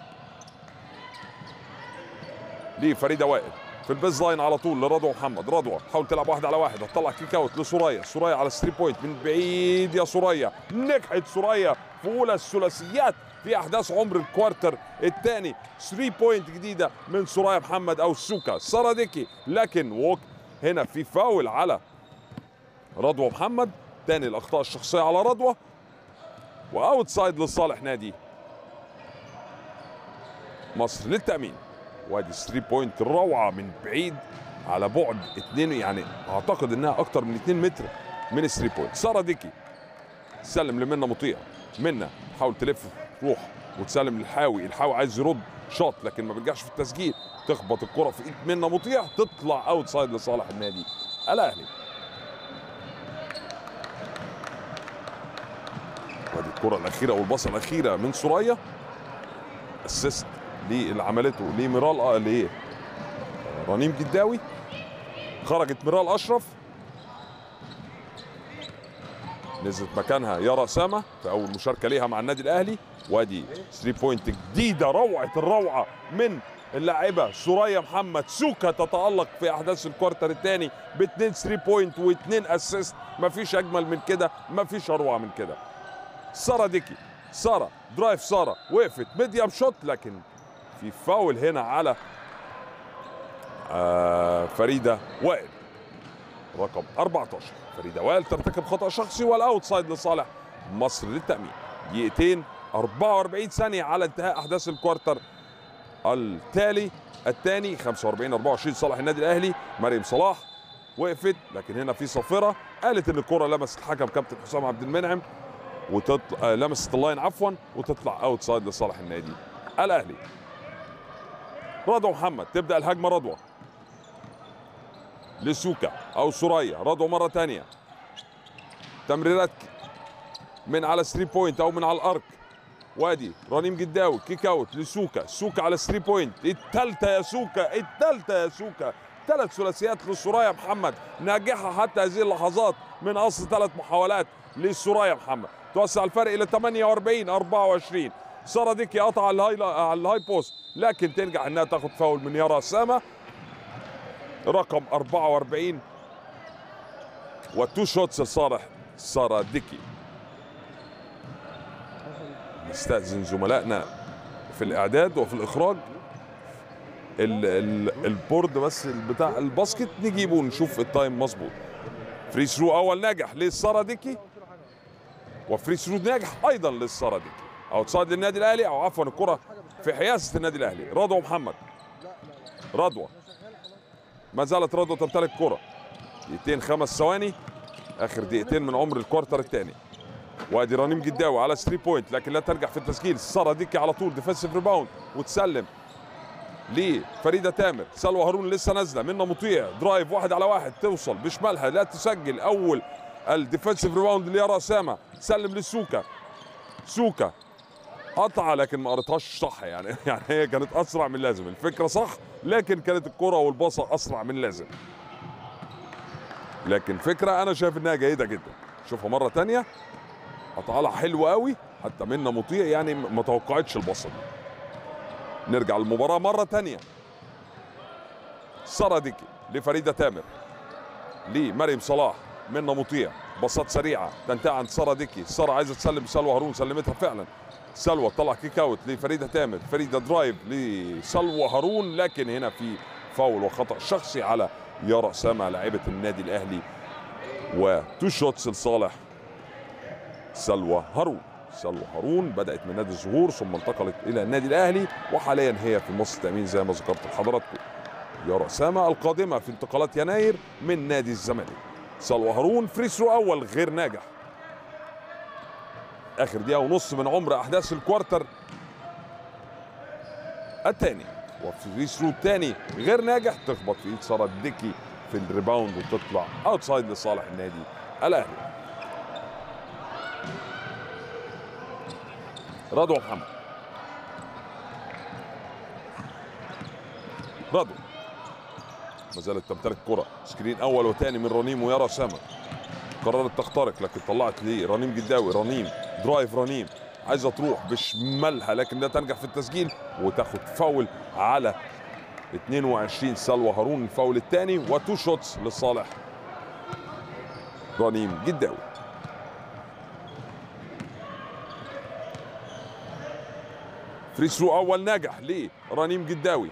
لفريده وائل في البيز لاين على طول لرضوى محمد رضوى حاول تلعب واحد على واحد هتطلع كيك اوت لسوريا سوريا على 3 بوينت من بعيد يا سوريا نجحت سوريا في اولى الثلاثيات في احداث عمر الكوارتر الثاني 3 بوينت جديده من سوريا محمد او سوكا ساره ديكي لكن ووك هنا في فاول على رضوى محمد تاني الاخطاء الشخصيه على رضوى واوت سايد لصالح نادي مصر للتامين وادي 3 بوينت روعه من بعيد على بعد اثنين يعني اعتقد انها اكتر من 2 متر من 3 بوينت ساره ديكي سلم لمنى مطيع منى تحاول تلف تروح وتسلم للحاوي الحاوي عايز يرد شوت لكن ما بيرجعش في التسجيل تخبط الكره في ايد منى مطيع تطلع اوت سايد لصالح النادي الاهلي وادي الكره الاخيره او الباصه الاخيره من سوريا اسيست اللي عملته لميرال آه ل رنيم جداوي خرجت ميرال اشرف نزلت مكانها يارا سامة في اول مشاركه ليها مع النادي الاهلي وادي 3 بوينت جديده روعه الروعه من اللاعبه سوريا محمد سوكا تتالق في احداث الكوارتر الثاني باثنين 3 بوينت واثنين اسيست مفيش اجمل من كده مفيش اروع من كده ساره ديكي ساره درايف ساره وقفت ميديم شوت لكن في فاول هنا على آه فريده وائل رقم 14 فريده وائل ترتكب خطا شخصي والاوت سايد لصالح مصر للتامين دقيقتين 44 ثانيه على انتهاء احداث الكوارتر التالي الثاني 45 24 صالح النادي الاهلي مريم صلاح وقفت لكن هنا في صافره قالت ان الكره لمست الحكم كابتن حسام عبد المنعم وتطلع آه لمست اللاين عفوا وتطلع اوت سايد لصالح النادي الاهلي رضوى محمد تبدا الهجمه رضوى لسوكا او سوريا رضوى مره ثانيه تمريرات من على 3 بوينت او من على الارك وادي رنيم جداوي كيك اوت لسوكا سوكا على 3 بوينت الثالثه يا سوكا الثالثه يا سوكا ثلاث ثلاثيات لسوريا محمد ناجحه حتى هذه اللحظات من اصل ثلاث محاولات لسوريا محمد توسع الفرق الى 48 24 ساره ديكي قطع على الهاي على الهاي بوست لكن تنجح انها تاخد فاول من يارا سامه رقم 44 والتو شوتس لصالح ساره ديكي نستأذن زملائنا في الإعداد وفي الإخراج ال ال البورد بس بتاع الباسكت نجيبه ونشوف التايم مظبوط فري ثرو أول ناجح لسارة ديكي وفري ثرو ناجح ايضا للساره دي اوتسايد للنادي الاهلي او عفوا الكره في حيازه النادي الاهلي رضوى محمد رضوى ما زالت رضوى تمتلك كرة دقيقتين خمس ثواني اخر دقيقتين من عمر الكوارتر الثاني وادي رنيم جداوي على 3 بوينت لكن لا ترجع في التسجيل ساره ديكي على طول ديفensive ريباوند وتسلم لفريده تامر سلوى هارون لسه نازله منا مطيع درايف واحد على واحد توصل بشمالها لا تسجل اول الديفensive ريباوند ليارا اسامه سلم لسوكا سوكا قطعه لكن ما قريتهاش صح يعني يعني هي كانت اسرع من اللازم الفكره صح لكن كانت الكره والباصه اسرع من اللازم لكن فكره انا شايف انها جيده جدا شوفها مره تانية قطعها حلوه قوي حتى منا مطيع يعني ما توقعتش الباصه دي نرجع للمباراه مره تانية ساره ديكي لفريده تامر لمريم صلاح منا مطيع باصات سريعه تنتهي عند ساره ديكي ساره عايزه تسلم سلوى هارون سلمتها فعلا سلوى طلع كيك اوت لفريده تامر فريده درايف لسلوى هارون لكن هنا في فاول وخطا شخصي على يارا اسامه لاعبه النادي الاهلي وتو شوتس لصالح سلوى هارون سلوى هارون بدات من نادي الزهور ثم انتقلت الى النادي الاهلي وحاليا هي في مصر التامين زي ما ذكرت لحضراتكم يارا اسامه القادمه في انتقالات يناير من نادي الزمالك سلوى هارون فري ثرو اول غير ناجح اخر دقيقه ونص من عمر احداث الكوارتر الثاني وفري ثرو الثاني غير ناجح تخبط في ايد ساره الدكي في الريباوند وتطلع اوتسايد لصالح النادي الاهلي رضوى محمد رضوى ما زالت تمتلك كرة سكرين اول وثاني من رنيم ويارا سامة قررت تخترق لكن طلعت ليه رنيم جداوي رنيم درايف رنيم عايزه تروح بشمالها لكن لا تنجح في التسجيل وتاخد فاول على 22 سلوى هارون الفاول الثاني وتو شوتس لصالح رنيم جداوي فري ثرو اول ناجح لرنيم جداوي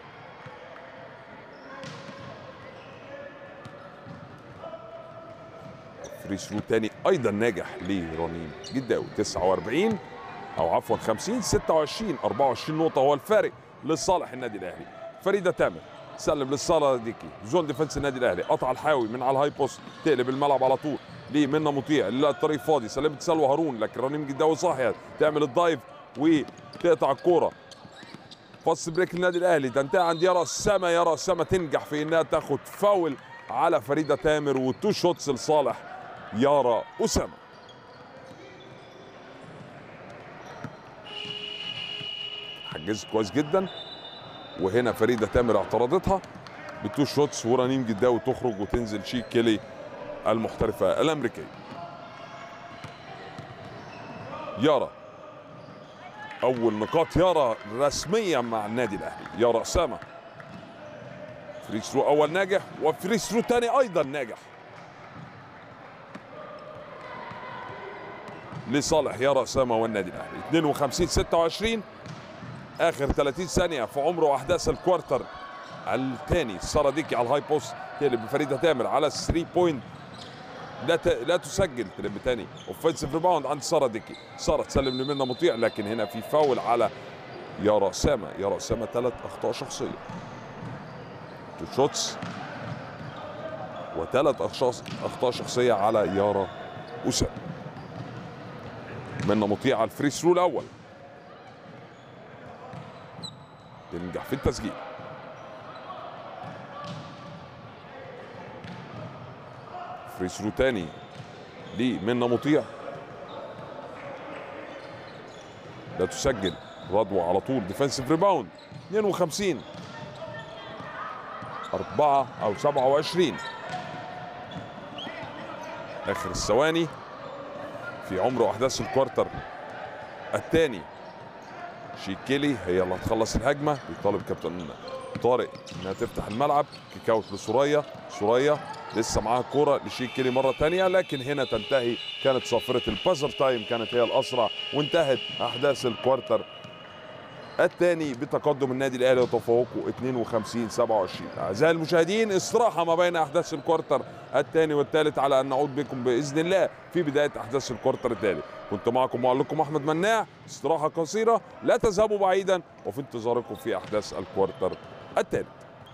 فري ثرو تاني ايضا ناجح لرنيم جداوي 49 او عفوا 50 26 24 نقطه هو الفارق لصالح النادي الاهلي فريده تامر سلم للصاله ديكي زون ديفنس النادي الاهلي قطع الحاوي من على الهاي بوست تقلب الملعب على طول ليه منا مطيع لا الطريق فاضي سلمت سلوى هارون لكن رنيم جداوي صاحيه تعمل الدايف وتقطع الكوره فاست بريك النادي الاهلي تنتهي عند يارا السما يارا السما تنجح في انها تاخد فاول على فريده تامر وتو شوتس لصالح يارا اسامه حجزت كويس جدا وهنا فريده تامر اعترضتها بتو شوتس ورنيم جداوي تخرج وتنزل شيك كيلي المحترفه الامريكيه يارا اول نقاط يارا رسميا مع النادي الاهلي يارا اسامه فري ثرو اول ناجح وفري ثرو ثاني ايضا ناجح لصالح يارا اسامه والنادي الاهلي 52 26 اخر 30 ثانيه في عمر واحداث الكوارتر الثاني ساره ديكي على الهاي بوست تقلب بفريده تامر على 3 بوينت لا ت... لا تسجل تلم تاني اوفنسيف ريباوند عند ساره ديكي ساره تسلم لمنى مطيع لكن هنا في فاول على يارا اسامه يارا اسامه ثلاث اخطاء شخصيه تو شوتس وثلاث اخطاء شخصيه على يارا اسامه منى مطيع على الفري ثرو الاول تنجح في التسجيل فري ثرو تاني لمنى مطيع لا تسجل رضوى على طول ديفensive ريباوند 52 4 او 27 اخر الثواني في عمر احداث الكوارتر الثاني شيكيلي هي اللي هتخلص الهجمه بيطالب كابتن طارق انها تفتح الملعب كيك اوت لسوريا سوريا لسه معاها الكوره لشيكيلي مره ثانيه لكن هنا تنتهي كانت صافره البازر تايم كانت هي الاسرع وانتهت احداث الكوارتر الثاني بتقدم النادي الاهلي وتفوقه 52 27 اعزائي المشاهدين استراحه ما بين احداث الكوارتر الثاني والثالث على ان نعود بكم باذن الله في بدايه احداث الكوارتر الثاني كنت معكم معلقكم احمد مناع استراحه قصيره لا تذهبوا بعيدا وفي انتظاركم في احداث الكوارتر الثالث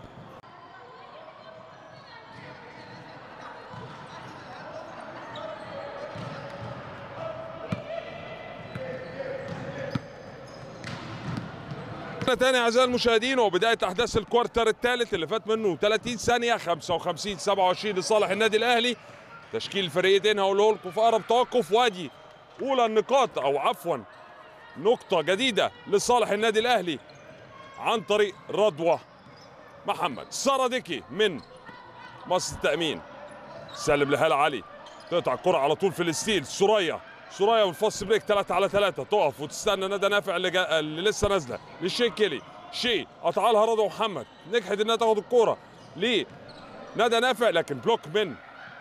رجعنا تاني اعزائي المشاهدين وبدايه احداث الكوارتر الثالث اللي فات منه 30 ثانيه 55 27 لصالح النادي الاهلي تشكيل الفريقين هقوله لكم في اقرب توقف وادي اولى النقاط او عفوا نقطه جديده لصالح النادي الاهلي عن طريق رضوى محمد سارة من مصر التامين سلم لهلا علي تقطع الكره على طول في الستيل سوريا سوريا والفاست بريك 3 على 3 تقف وتستنى ندى نافع اللي, جا... اللي لسه نازله للشي كيلي شي قطع لها رضا محمد نجحت انها تاخد الكوره ليه ندى نافع لكن بلوك من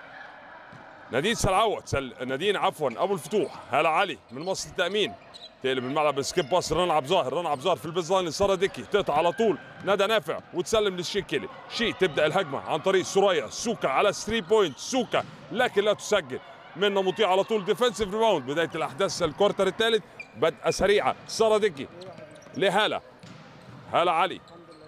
نادين سلعوت سل... نادين عفوا ابو الفتوح هلا علي من مصر التامين تقلب الملعب سكيب باس رنا عبد ظاهر رنا عبد ظاهر في البيز لاين لساره ديكي تقطع على طول ندى نافع وتسلم للشي كيلي شي تبدا الهجمه عن طريق سوريا سوكا على 3 بوينت سوكا لكن لا تسجل منا مطيع على طول ديفensive ريباوند بدايه الاحداث الكوارتر الثالث بدأ سريعه ساره ديكي لهاله هاله علي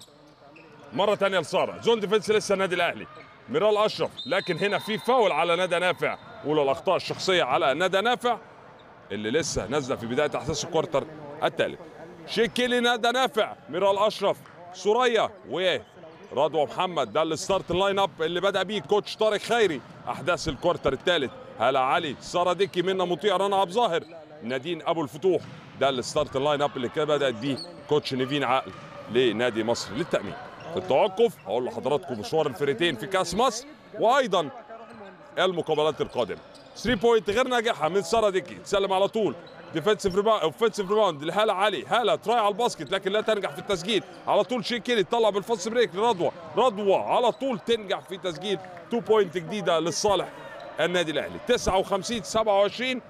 مره ثانيه لساره زون ديفنس لسه النادي الاهلي ميرال اشرف لكن هنا في فاول على ندى نافع اولى الاخطاء الشخصيه على ندى نافع اللي لسه نازله في بدايه احداث الكوارتر الثالث شيكيلي ندى نافع ميرال اشرف سوريا و رضوى محمد ده الستارت اللاين اب اللي بدا بيه كوتش طارق خيري احداث الكوارتر الثالث هلا علي ساره ديكي منا مطيع رنا عبد ظاهر نادين ابو الفتوح ده الستارت اللاين اب اللي كان بدات بيه كوتش نيفين عقل لنادي مصر للتامين في التوقف هقول لحضراتكم مشوار الفريقين في كاس مصر وايضا المقابلات القادمه 3 بوينت غير ناجحه من ساره ديكي تسلم على طول ديفensive ريباوند اوفنسيف ريباوند لهاله علي هاله تراي على الباسكت لكن لا تنجح في التسجيل على طول شي كيلي تطلع بالفاست بريك لرضوى رضوى على طول تنجح في تسجيل 2 بوينت جديده للصالح النادي الاهلي 59 27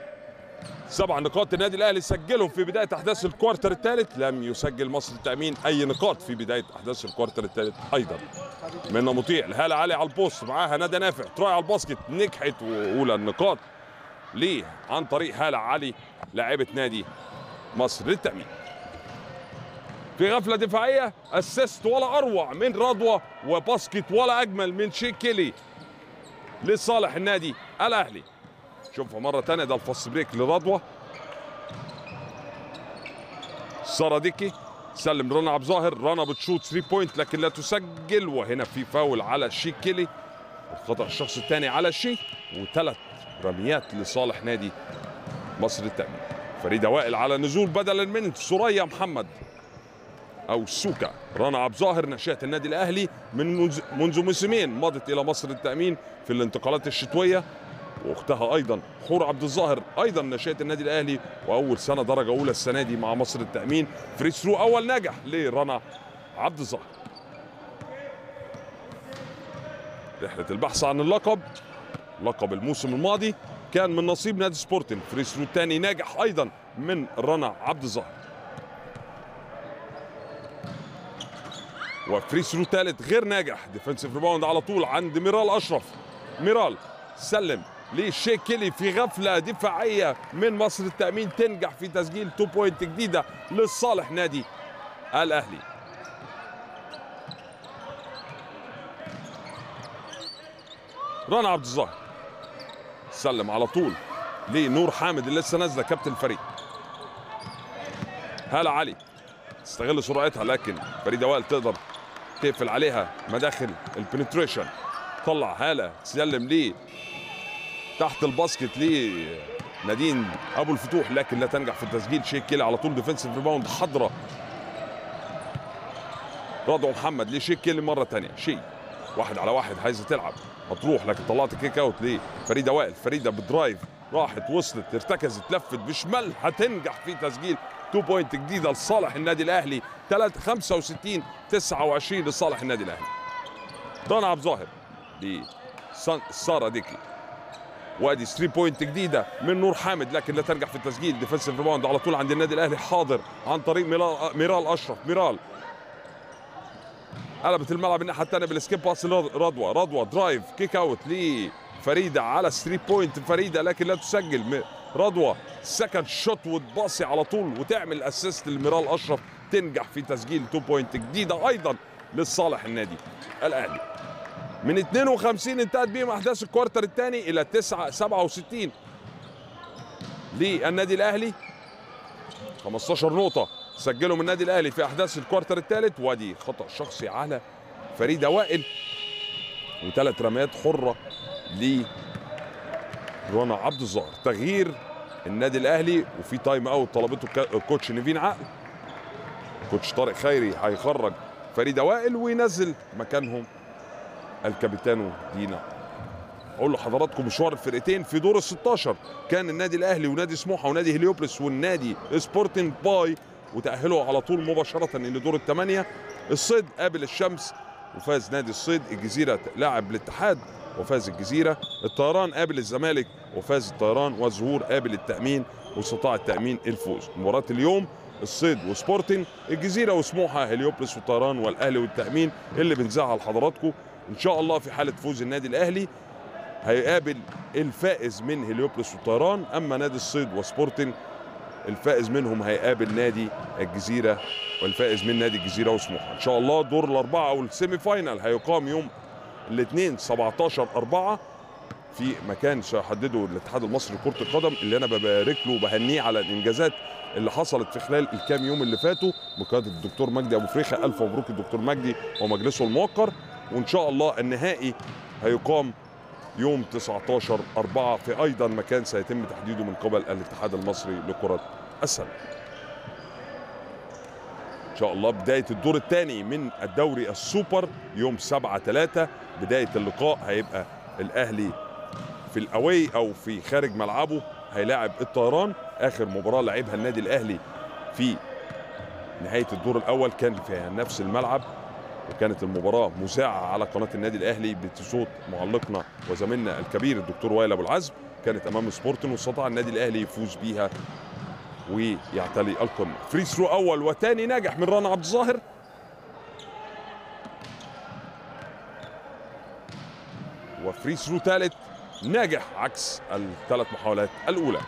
سبع نقاط النادي الاهلي سجلهم في بدايه احداث الكوارتر الثالث لم يسجل مصر التامين اي نقاط في بدايه احداث الكوارتر الثالث ايضا منا مطيع الهاله علي على البوست معاها ندى نافع تراي على الباسكت نجحت واولى النقاط ليه عن طريق هاله علي لاعبه نادي مصر للتامين في غفله دفاعيه اسيست ولا اروع من رضوى وباسكت ولا اجمل من شيك كيلي لصالح النادي الاهلي شوفها مره ثانيه ده الفاست بريك لرضوى ساره ديكي سلم رنا عبد ظاهر رنا بتشوت 3 بوينت لكن لا تسجل وهنا في فاول على شيك كيلي الخطا الشخص الثاني على شيك وثلاث رميات لصالح نادي مصر التامين فريده وائل على نزول بدلا من سوريا محمد او سوكا رنا عبد ظاهر ناشئه النادي الاهلي من منذ, منذ موسمين مضت الى مصر التامين في الانتقالات الشتويه واختها ايضا حور عبد الظاهر ايضا ناشئه النادي الاهلي واول سنه درجه اولى السنه دي مع مصر التامين فري ثرو اول ناجح لرنا عبد الظاهر رحله البحث عن اللقب لقب الموسم الماضي كان من نصيب نادي سبورتنج فري ثرو الثاني ناجح ايضا من رنا عبد الظاهر وفري ثرو ثالث غير ناجح ديفنسيف ريباوند على طول عند ميرال اشرف ميرال سلم لشيك كيلي في غفله دفاعيه من مصر التامين تنجح في تسجيل 2 بوينت جديده لصالح نادي الاهلي رنا عبد الظاهر سلم على طول لنور حامد اللي لسه نازله كابتن الفريق هلا علي تستغل سرعتها لكن فريده وائل تقدر تقفل عليها مداخل البنتريشن طلع هاله تسلم ليه تحت الباسكت ليه نادين ابو الفتوح لكن لا تنجح في التسجيل شيك كيلي على طول ديفنسيف ريباوند حضره رضوى محمد لشيك كيلي مره ثانيه شيء واحد على واحد عايزه تلعب هتروح لكن طلعت كيك اوت ليه فريده وائل فريده بدرايف راحت وصلت ارتكزت لفت بشمال هتنجح في تسجيل 2 بوينت جديده لصالح النادي الاهلي 3 65 29 لصالح النادي الاهلي رنا عبد ظاهر لساره ديكي وادي 3 بوينت جديده من نور حامد لكن لا تنجح في التسجيل ديفنسيف ريباوند على طول عند النادي الاهلي حاضر عن طريق ميرال, ميرال اشرف ميرال قلبت الملعب الناحيه الثانيه بالسكيب باس رضوى رضوى درايف كيك اوت لفريده على 3 بوينت فريده لكن لا تسجل رضوى سكند شوت وتباصي على طول وتعمل اسيست لميرال اشرف تنجح في تسجيل 2 بوينت جديده ايضا لصالح النادي الاهلي من 52 انتهت بهم احداث الكوارتر الثاني الى 9 67 للنادي الاهلي 15 نقطه سجلوا من النادي الاهلي في احداث الكوارتر الثالث وادي خطا شخصي على فريده وائل وثلاث رميات حره ل رنا عبد الظاهر تغيير النادي الاهلي وفي تايم اوت طلبته الكوتش نيفين عقل كوتش طارق خيري هيخرج فريده وائل وينزل مكانهم الكابيتانو دينا اقول لحضراتكم مشوار الفرقتين في دور ال 16 كان النادي الاهلي ونادي سموحه ونادي هليوبلس والنادي سبورتنج باي وتاهلوا على طول مباشره لدور الثمانيه الصيد قابل الشمس وفاز نادي الصيد الجزيره لاعب الاتحاد وفاز الجزيره الطيران قابل الزمالك وفاز الطيران والزهور قابل التامين واستطاع التامين الفوز مباراه اليوم الصيد وسبورتنج الجزيره وسموحه هليوبلس والطيران والاهلي والتامين اللي بنذاعها لحضراتكم ان شاء الله في حاله فوز النادي الاهلي هيقابل الفائز من هليوبلس والطيران اما نادي الصيد وسبورتنج الفائز منهم هيقابل نادي الجزيره والفائز من نادي الجزيره وسموحه ان شاء الله دور الاربعه والسيمي فاينال هيقام يوم الاثنين 17 4 في مكان سيحدده الاتحاد المصري لكره القدم اللي انا ببارك له وبهنيه على الانجازات اللي حصلت في خلال الكام يوم اللي فاتوا بقياده الدكتور مجدي ابو فريخه الف مبروك الدكتور مجدي ومجلسه الموقر وان شاء الله النهائي هيقام يوم 19 4 في ايضا مكان سيتم تحديده من قبل الاتحاد المصري لكره السله. ان شاء الله بدايه الدور الثاني من الدوري السوبر يوم 7 3 بدايه اللقاء هيبقى الاهلي في الاوي او في خارج ملعبه هيلاعب الطيران اخر مباراه لعبها النادي الاهلي في نهايه الدور الاول كان في نفس الملعب وكانت المباراه مذاعه على قناه النادي الاهلي بصوت معلقنا وزميلنا الكبير الدكتور وائل ابو العزم كانت امام سبورتن واستطاع النادي الاهلي يفوز بيها ويعتلي القمه فري ثرو اول وثاني ناجح من رنا عبد الظاهر وفري ثرو ثالث ناجح عكس الثلاث محاولات الاولى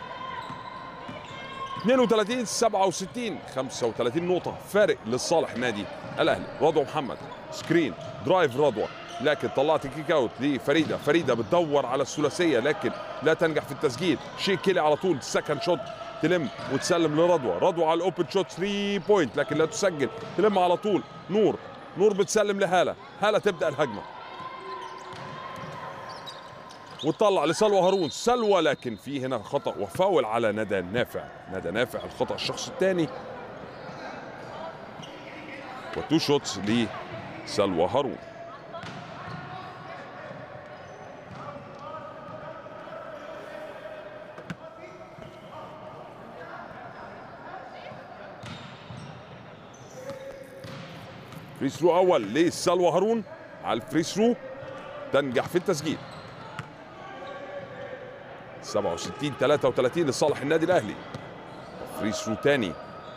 32 67 35 نقطة فارق لصالح نادي الأهلي رضوى محمد سكرين درايف رضوى لكن طلعت كيك اوت لفريده فريده بتدور على الثلاثيه لكن لا تنجح في التسجيل شيء كيلي على طول سكند شوت تلم وتسلم لرضوى رضوى على الاوبن شوت 3 بوينت لكن لا تسجل تلم على طول نور نور بتسلم لهاله هاله تبدا الهجمه وتطلع لسلوى هارون سلوى لكن في هنا خطا وفاول على ندى نافع ندى نافع الخطا الشخص الثاني وتو شوتس لسلوى هارون فري ثرو اول لسلوى هارون على الفري ثرو تنجح في التسجيل 67 33 لصالح النادي الاهلي فري ثرو ثاني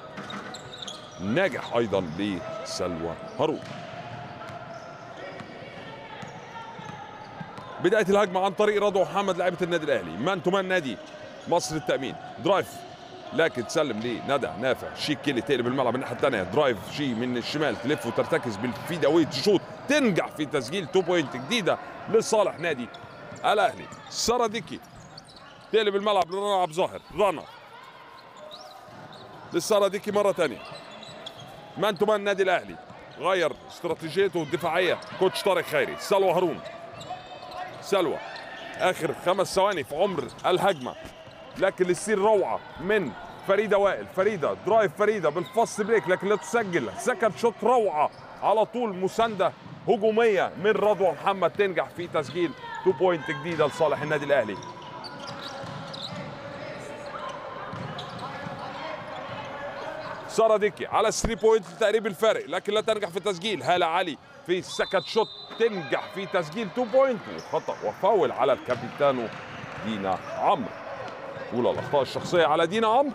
ناجح ايضا لسلوى هارون بدايه الهجمه عن طريق رضوى محمد لاعبه النادي الاهلي مان تو مان نادي مصر التامين درايف لكن تسلم لندى نافع شيك كيلي تقلب الملعب الناحيه الثانيه درايف شي من الشمال تلف وترتكز بالفيد اوي تشوط تنجح في تسجيل 2 بوينت جديده لصالح نادي الاهلي ساره ديكي تقلب الملعب لرنا عبد ظاهر رنا لساره ديكي مره ثانيه مان تو مان النادي الاهلي غير استراتيجيته الدفاعيه كوتش طارق خيري سلوى هارون سلوى اخر خمس ثواني في عمر الهجمه لكن للسير روعه من فريده وائل فريده درايف فريده بالفاست بريك لكن لا تسجل سكند شوت روعه على طول مسانده هجوميه من رضوى محمد تنجح في تسجيل 2 بوينت جديده لصالح النادي الاهلي ساره ديكي على 3 بوينت تقريب الفارق لكن لا تنجح في التسجيل هاله علي في السكند شوت تنجح في تسجيل 2 بوينت وخطا وفاول على الكابيتانو دينا عمرو اولى الاخطاء الشخصيه على دينا عمرو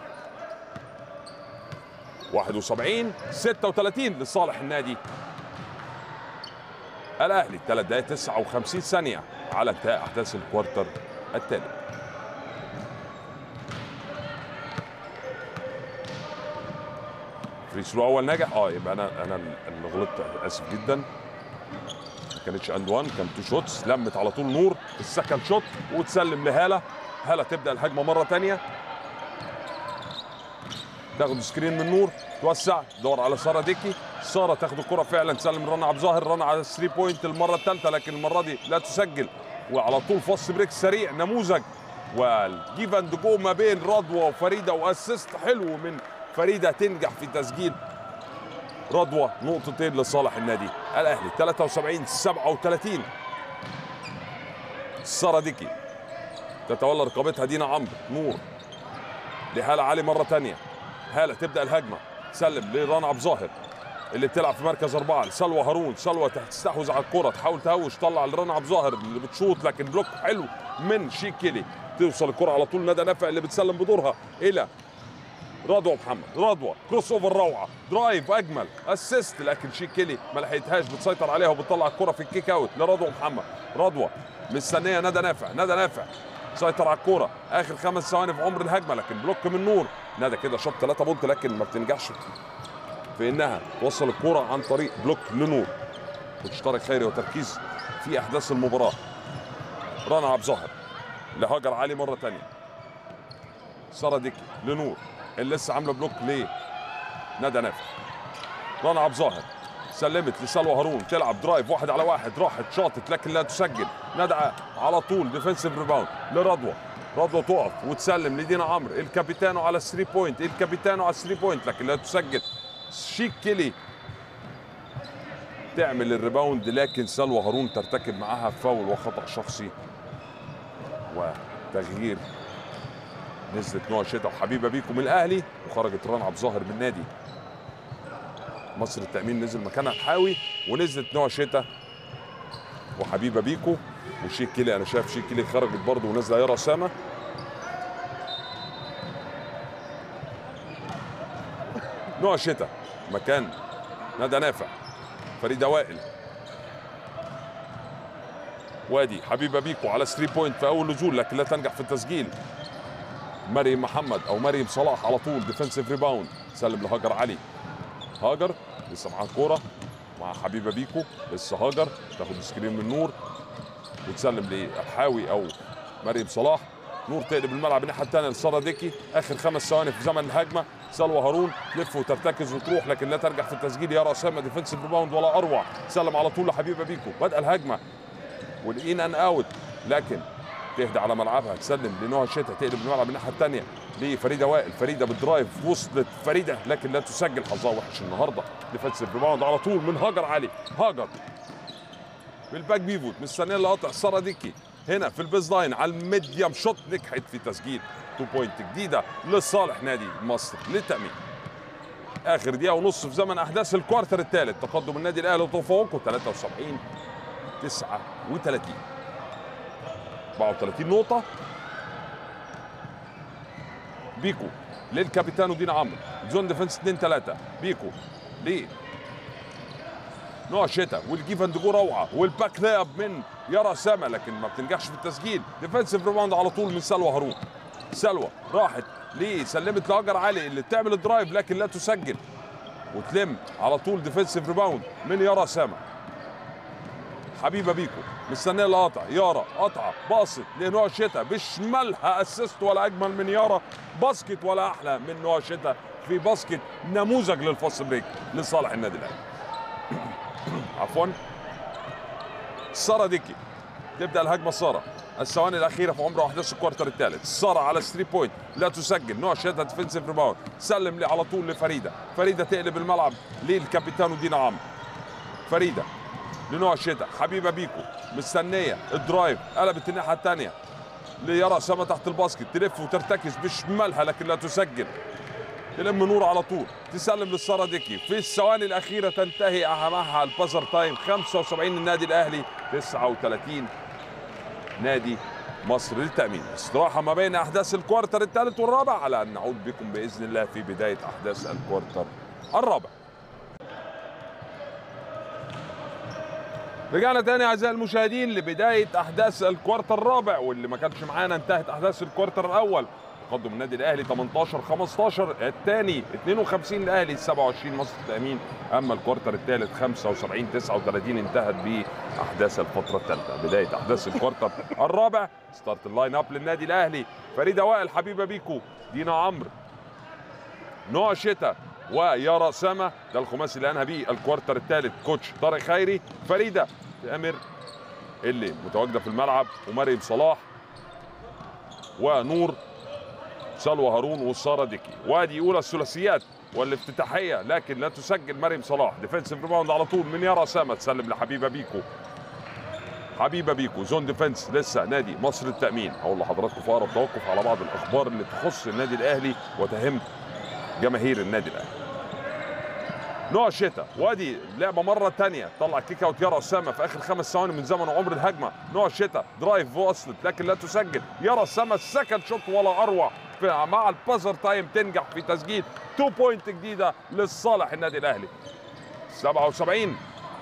71 36 لصالح النادي الاهلي 3 دقائق 59 ثانيه على انتهاء احداث الكوارتر الثالث فري ثرو اول ناجح اه يبقى انا انا اللي غلطت اسف جدا ما كانتش اند وان كان تو شوتس لمت على طول نور السكند شوت وتسلم لهاله هاله تبدا الهجمه مره ثانيه تاخد سكرين من نور توسع دور على ساره ديكي ساره تاخد الكره فعلا تسلم رنا عبد الظاهر رنا على 3 بوينت المره الثالثه لكن المره دي لا تسجل وعلى طول فص بريك سريع نموذج والجيف اند جو ما بين رضوى وفريده واسيست حلو من فريده تنجح في تسجيل رضوى نقطتين لصالح النادي الاهلي 73 37 ساره ديكي تتولى رقابتها دينا عمرو نور لهاله علي مره ثانيه هاله تبدا الهجمه سلم لرنا عبد الظاهر اللي بتلعب في مركز اربعه لسلوى هارون سلوى تستحوذ على الكره تحاول تهوش طلع لرنا عبد الظاهر اللي بتشوط لكن بلوك حلو من شيكيلي توصل الكره على طول ندى نافع اللي بتسلم بدورها الى رضوى محمد رضوى كروس اوفر روعه درايف اجمل اسيست لكن شيكيلي ما لحقتهاش بتسيطر عليها وبتطلع الكره في الكيك اوت لرضوى محمد رضوى مستنيه ندى نافع ندى نافع سيطر على الكوره اخر خمس ثواني في عمر الهجمه لكن بلوك من نور ندى كده شاط ثلاثه بونت لكن ما بتنجحش في انها توصل الكوره عن طريق بلوك لنور وتشترك خيري وتركيز في احداث المباراه رنا عبد الظاهر لهاجر علي مره ثانيه ساره ديكي لنور اللي لسه عامله بلوك ليه ندى نافع رنا عبد الظاهر سلمت لسلوى هارون تلعب درايف واحد على واحد راحت شاطت لكن لا تسجل ندى على طول ديفنسيف ريباوند لرضوى رضوى تقف وتسلم لدينا عمرو الكابيتانو على 3 بوينت الكابيتانو على 3 بوينت لكن لا تسجل شيك كيلي تعمل الريباوند لكن سلوى هارون ترتكب معاها فاول وخطا شخصي وتغيير نزلت نوع شتا وحبيبه بيكم من الاهلي وخرجت رنا عبد الظاهر من نادي مصر التامين نزل مكانها الحاوي ونزلت نوع شتا وحبيبه بيكو وشيك كيلي انا شايف شيك كيلي خرجت برضه ونازله يارا اسامه نوع شتا مكان ندى نافع فريده وائل وادي حبيبه بيكو على 3 بوينت في اول نزول لكن لا تنجح في التسجيل مريم محمد او مريم صلاح على طول ديفنسيف ريباوند سلم لهاجر علي هاجر لسه معاها الكوره مع حبيبه بيكو لسه هاجر تاخد سكرين من نور وتسلم للحاوي او مريم صلاح نور تقلب الملعب الناحيه الثانيه لساره ديكي اخر خمس ثواني في زمن الهجمه سلوى هارون تلف وترتكز وتروح لكن لا ترجع في التسجيل يارا اسامه ديفنسيف ريباوند ولا اروع سلم على طول لحبيبه بيكو بدا الهجمه والان ان اوت لكن تهدى على ملعبها تسلم لنوع الشتا تقلب الملعب الناحيه الثانيه لفريده وائل فريده بالدرايف وصلت فريده لكن لا تسجل حظها وحش النهارده ديفنسيف ريباوند على طول من هاجر علي هاجر بالباك بيفوت مستنيه اللي قاطع ساره ديكي هنا في البيز لاين على الميديم شوت نجحت في تسجيل 2 بوينت جديده لصالح نادي مصر للتامين اخر دقيقه ونص في زمن احداث الكوارتر الثالث تقدم النادي الاهلي وتفوقه 73 39 34 نقطة بيكو للكابيتانو دين عمرو زون ديفنس 2 3 بيكو ليه نوع شتا والجيف اند جو روعه والباك لاب من يارا سما لكن ما بتنجحش في التسجيل ديفنسيف ريباوند على طول من سلوى هارون سلوى راحت ليه سلمت لهاجر علي اللي بتعمل الدرايف لكن لا تسجل وتلم على طول ديفنسيف ريباوند من يارا سما حبيبه بيكو مستنيه القطع يارا قطعه باصت لنوع الشتاء بشمالها اسيست ولا اجمل من يارا باسكت ولا احلى من نوع الشتاء في باسكت نموذج للفاست بريك لصالح النادي الاهلي عفوا ساره ديكي تبدا الهجمه ساره الثواني الاخيره في عمر احداث الكوارتر الثالث ساره على 3 بوينت لا تسجل نوع شتا ديفنسيف ريباوند سلم لي على طول لفريده فريده تقلب الملعب للكابيتانو دينا عمرو فريده لنوع الشتاء حبيبه بيكو مستنيه الدرايف قلبت الناحيه الثانيه ليرى سما تحت الباسكت تلف وترتكز بشمالها لكن لا تسجل تلم نور على طول تسلم للساره ديكي في الثواني الاخيره تنتهي معها البازر تايم 75 النادي الاهلي 39 نادي مصر للتامين استراحه ما بين احداث الكوارتر الثالث والرابع على ان نعود بكم باذن الله في بدايه احداث الكوارتر الرابع رجعنا تاني اعزائي المشاهدين لبدايه احداث الكوارتر الرابع واللي ما كانش معانا انتهت احداث الكوارتر الاول تقدم النادي الاهلي 18 15 الثاني 52 الاهلي 27 مصر التامين اما الكوارتر الثالث 75 39 انتهت باحداث الفتره الثالثه بدايه احداث الكوارتر الرابع ستارت اللاين اب للنادي الاهلي فريده وائل حبيبه بيكو دينا عمرو نوع شتاء ويارا سما ده الخماسي اللي انهى بيه الكوارتر الثالث كوتش طارق خيري فريده تامر اللي متواجده في الملعب ومريم صلاح ونور سلوى هارون وساره ديكي وادي اولى الثلاثيات والافتتاحيه لكن لا تسجل مريم صلاح ديفensive ريباوند على طول من يارا سما تسلم لحبيبه بيكو حبيبه بيكو زون ديفنس لسه نادي مصر التامين اقول لحضراتكم في اقرب توقف على بعض الاخبار اللي تخص النادي الاهلي وتهم جماهير النادي الاهلي نوع شتاء وادي لعبه مره تانية طلع كيك اوت يارا اسامه في اخر خمس ثواني من زمن وعمر الهجمه نوع شتاء درايف وصلت لكن لا تسجل يارا اسامه السكند شوت ولا اروع في مع البازر تايم تنجح في تسجيل 2 بوينت جديده لصالح النادي الاهلي 77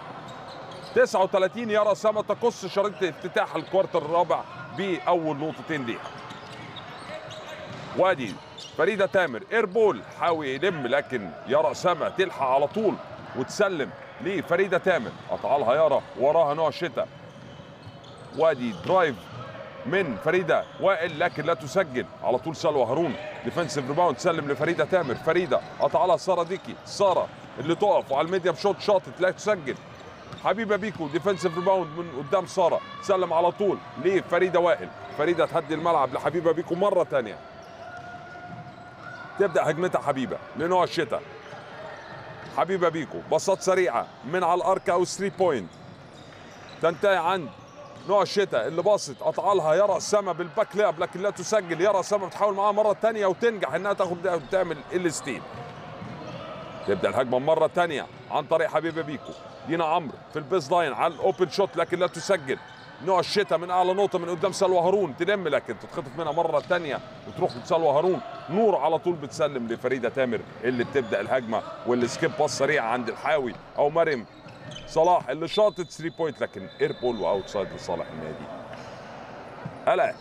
39 يارا اسامه تقص شريط افتتاح الكوارتر الرابع باول نقطتين ليها وادي فريدة تامر ايربول حاول يلم لكن يارا سما تلحق على طول وتسلم لفريدة تامر قطع لها يارا وراها نوع شتاء وادي درايف من فريدة وائل لكن لا تسجل على طول سلوى هارون ديفنسيف ريباوند تسلم لفريدة تامر فريدة قطع لها سارة ديكي سارة اللي تقف وعلى الميديم شوت شاطت لا تسجل حبيبه بيكو ديفنسيف ريباوند من قدام ساره سلم على طول لفريده وائل فريده تهدي الملعب لحبيبه بيكو مره ثانيه تبدا هجمتها حبيبه لنوع الشتاء حبيبه بيكو بساط سريعه من على الارك او 3 بوينت تنتهي عند نوع الشتاء اللي باصت قطع لها يرى سما بالباك لاب لكن لا تسجل يرى سما بتحاول معاها مره ثانيه وتنجح انها تاخد وتعمل الستيل تبدا الهجمه مره ثانيه عن طريق حبيبه بيكو دينا عمرو في البيز لاين على الاوبن شوت لكن لا تسجل نوع الشتاء من اعلى نقطه من قدام سلوى هارون تلم لكن تتخطف منها مره ثانيه وتروح لسلوى هارون نور على طول بتسلم لفريده تامر اللي بتبدا الهجمه والسكيب باس سريع عند الحاوي او مريم صلاح اللي شاطت 3 بوينت لكن اير بول واوتسايد لصالح النادي الاهلي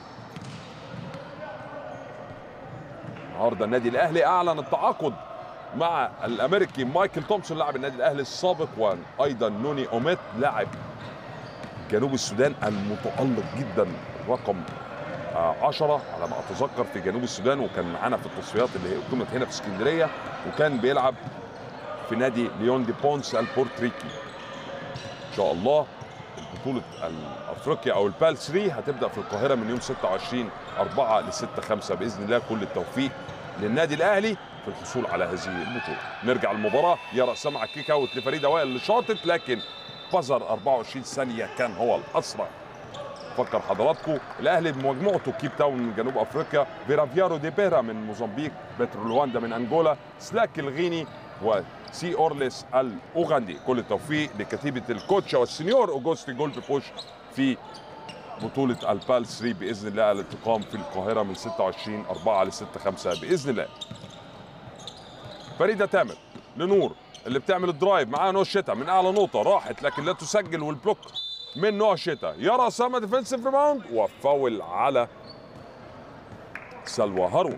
النهارده النادي الاهلي اعلن التعاقد مع الامريكي مايكل تومسون لاعب النادي الاهلي السابق وايضا نوني اوميت لاعب جنوب السودان المتالق جدا رقم 10 على ما اتذكر في جنوب السودان وكان معانا في التصفيات اللي اقيمت هنا في اسكندريه وكان بيلعب في نادي ليون دي بونس البورتريكي ان شاء الله بطولة افريقيا او البال 3 هتبدا في القاهره من يوم 26 4 ل 6 5 باذن الله كل التوفيق للنادي الاهلي في الحصول على هذه البطوله. نرجع المباراه يرى سمع كيك اوت لفريده وائل اللي شاطت لكن بزر 24 ثانيه كان هو الاسرع. فكر حضراتكم الاهلي بمجموعته كيب تاون من جنوب افريقيا فيرافيارو دي بيرا من موزمبيق بترو لواندا من انجولا سلاك الغيني وسي اورليس الاوغندي كل التوفيق لكتيبه الكوتشا والسنيور اوجوستي جولد بوش في بطولة البال 3 بإذن الله اللي تقام في القاهرة من 26 4 ل 6 5 بإذن الله. فريدة تامر لنور اللي بتعمل الدرايف معاها نوع الشتاء من أعلى نقطة راحت لكن لا تسجل والبلوك من نوع الشتاء يرى سما ديفنسيف ريباوند وفاول على سلوى هارون.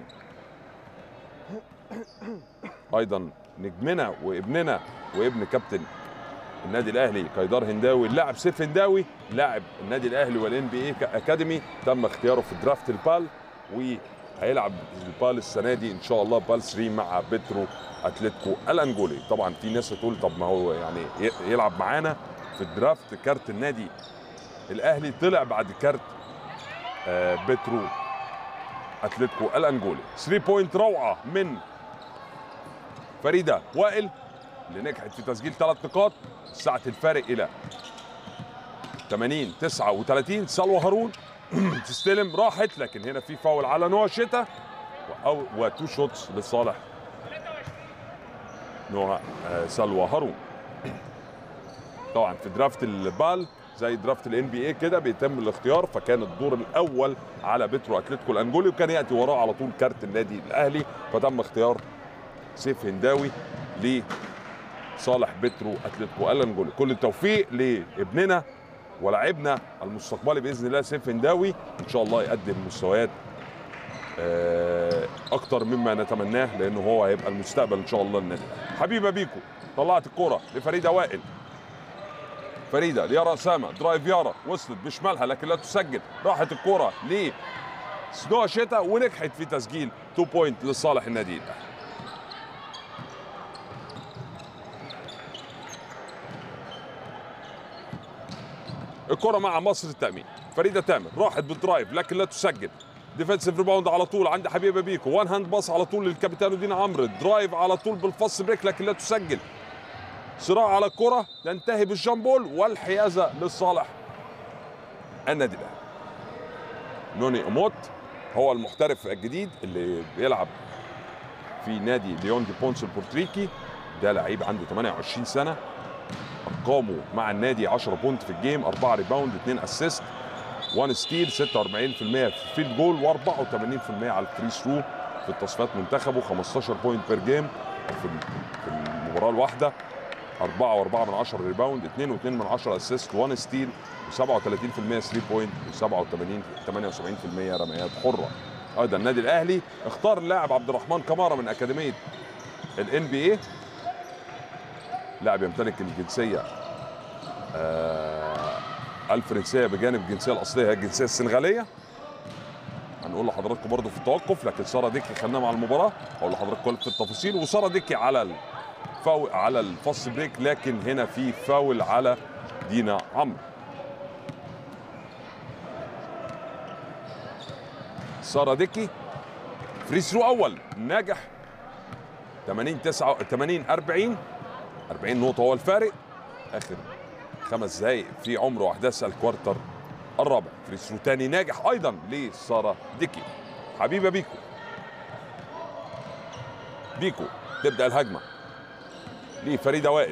أيضا نجمنا وابننا وابن كابتن النادي الاهلي كايدار هنداوي اللاعب سيف هنداوي لاعب النادي الاهلي والان بي اي اكاديمي تم اختياره في درافت البال وهيلعب البال السنه دي ان شاء الله بال 3 مع بترو اتلتيكو الانجولي طبعا في ناس تقول طب ما هو يعني يلعب معانا في الدرافت كارت النادي الاهلي طلع بعد كارت بترو اتلتيكو الانجولي 3 بوينت روعه من فريده وائل اللي نجحت في تسجيل ثلاث نقاط ساعة الفارق إلى 80 39 سلوى هارون تستلم راحت لكن هنا في فاول على نوع شتاء أو وتو شوتس لصالح نوع سلوى هارون طبعا في درافت البال زي درافت الان بي اي كده بيتم الاختيار فكان الدور الاول على بترو اتلتيكو الانجولي وكان ياتي وراه على طول كارت النادي الاهلي فتم اختيار سيف هنداوي لصالح بترو اتلتيكو الانجولي كل التوفيق لابننا ولاعبنا المستقبلي باذن الله سيف هنداوي ان شاء الله يقدم مستويات آه، اكتر مما نتمناه لانه هو هيبقى المستقبل ان شاء الله للنادي حبيبه بيكو طلعت الكره لفريده وائل فريده ليارا اسامه درايف يارا وصلت بشمالها لكن لا تسجل راحت الكره ل سنو شتا ونجحت في تسجيل 2 بوينت لصالح النادي الاهلي الكره مع مصر التامين فريده تامر راحت بالدرايف لكن لا تسجل ديفensive ريباوند على طول عند حبيبه بيكو وان هاند باص على طول للكابيتانو دينا عمرو درايف على طول بالفص بريك لكن لا تسجل صراع على الكره تنتهي بالجامبول والحيازه لصالح النادي الاهلي نوني اموت هو المحترف الجديد اللي بيلعب في نادي ليون دي بونس البورتريكي ده لعيب عنده 28 سنه ارقامه مع النادي 10 بونت في الجيم 4 ريباوند 2 اسيست 1 ستيل 46% في الفيلد جول و84% على الفري ثرو في التصفيات منتخبه 15 بوينت بير جيم في في المباراه الواحده 4 و4 من 10 ريباوند 2 و2 من 10 اسيست 1 ستيل و37% 3 بوينت و87 78% رميات حره ايضا النادي الاهلي اختار اللاعب عبد الرحمن كمارة من اكاديميه الان بي اي لاعب يمتلك الجنسيه آه الفرنسيه بجانب الجنسيه الاصليه هي الجنسيه السنغاليه هنقول لحضراتكم برضو في التوقف لكن ساره ديكي خدناها مع المباراه هقول لحضراتكم كل في التفاصيل وساره ديكي على الفاول على الفاست بريك لكن هنا في فاول على دينا عمرو ساره ديكي فري ثرو اول ناجح 80 9 80 40 40 نقطه هو الفارق اخر خمس دقائق في عمر واحداث الكوارتر الرابع فري ثرو تاني ناجح ايضا لساره ديكي حبيبه بيكو بيكو تبدا الهجمه لفريده وائل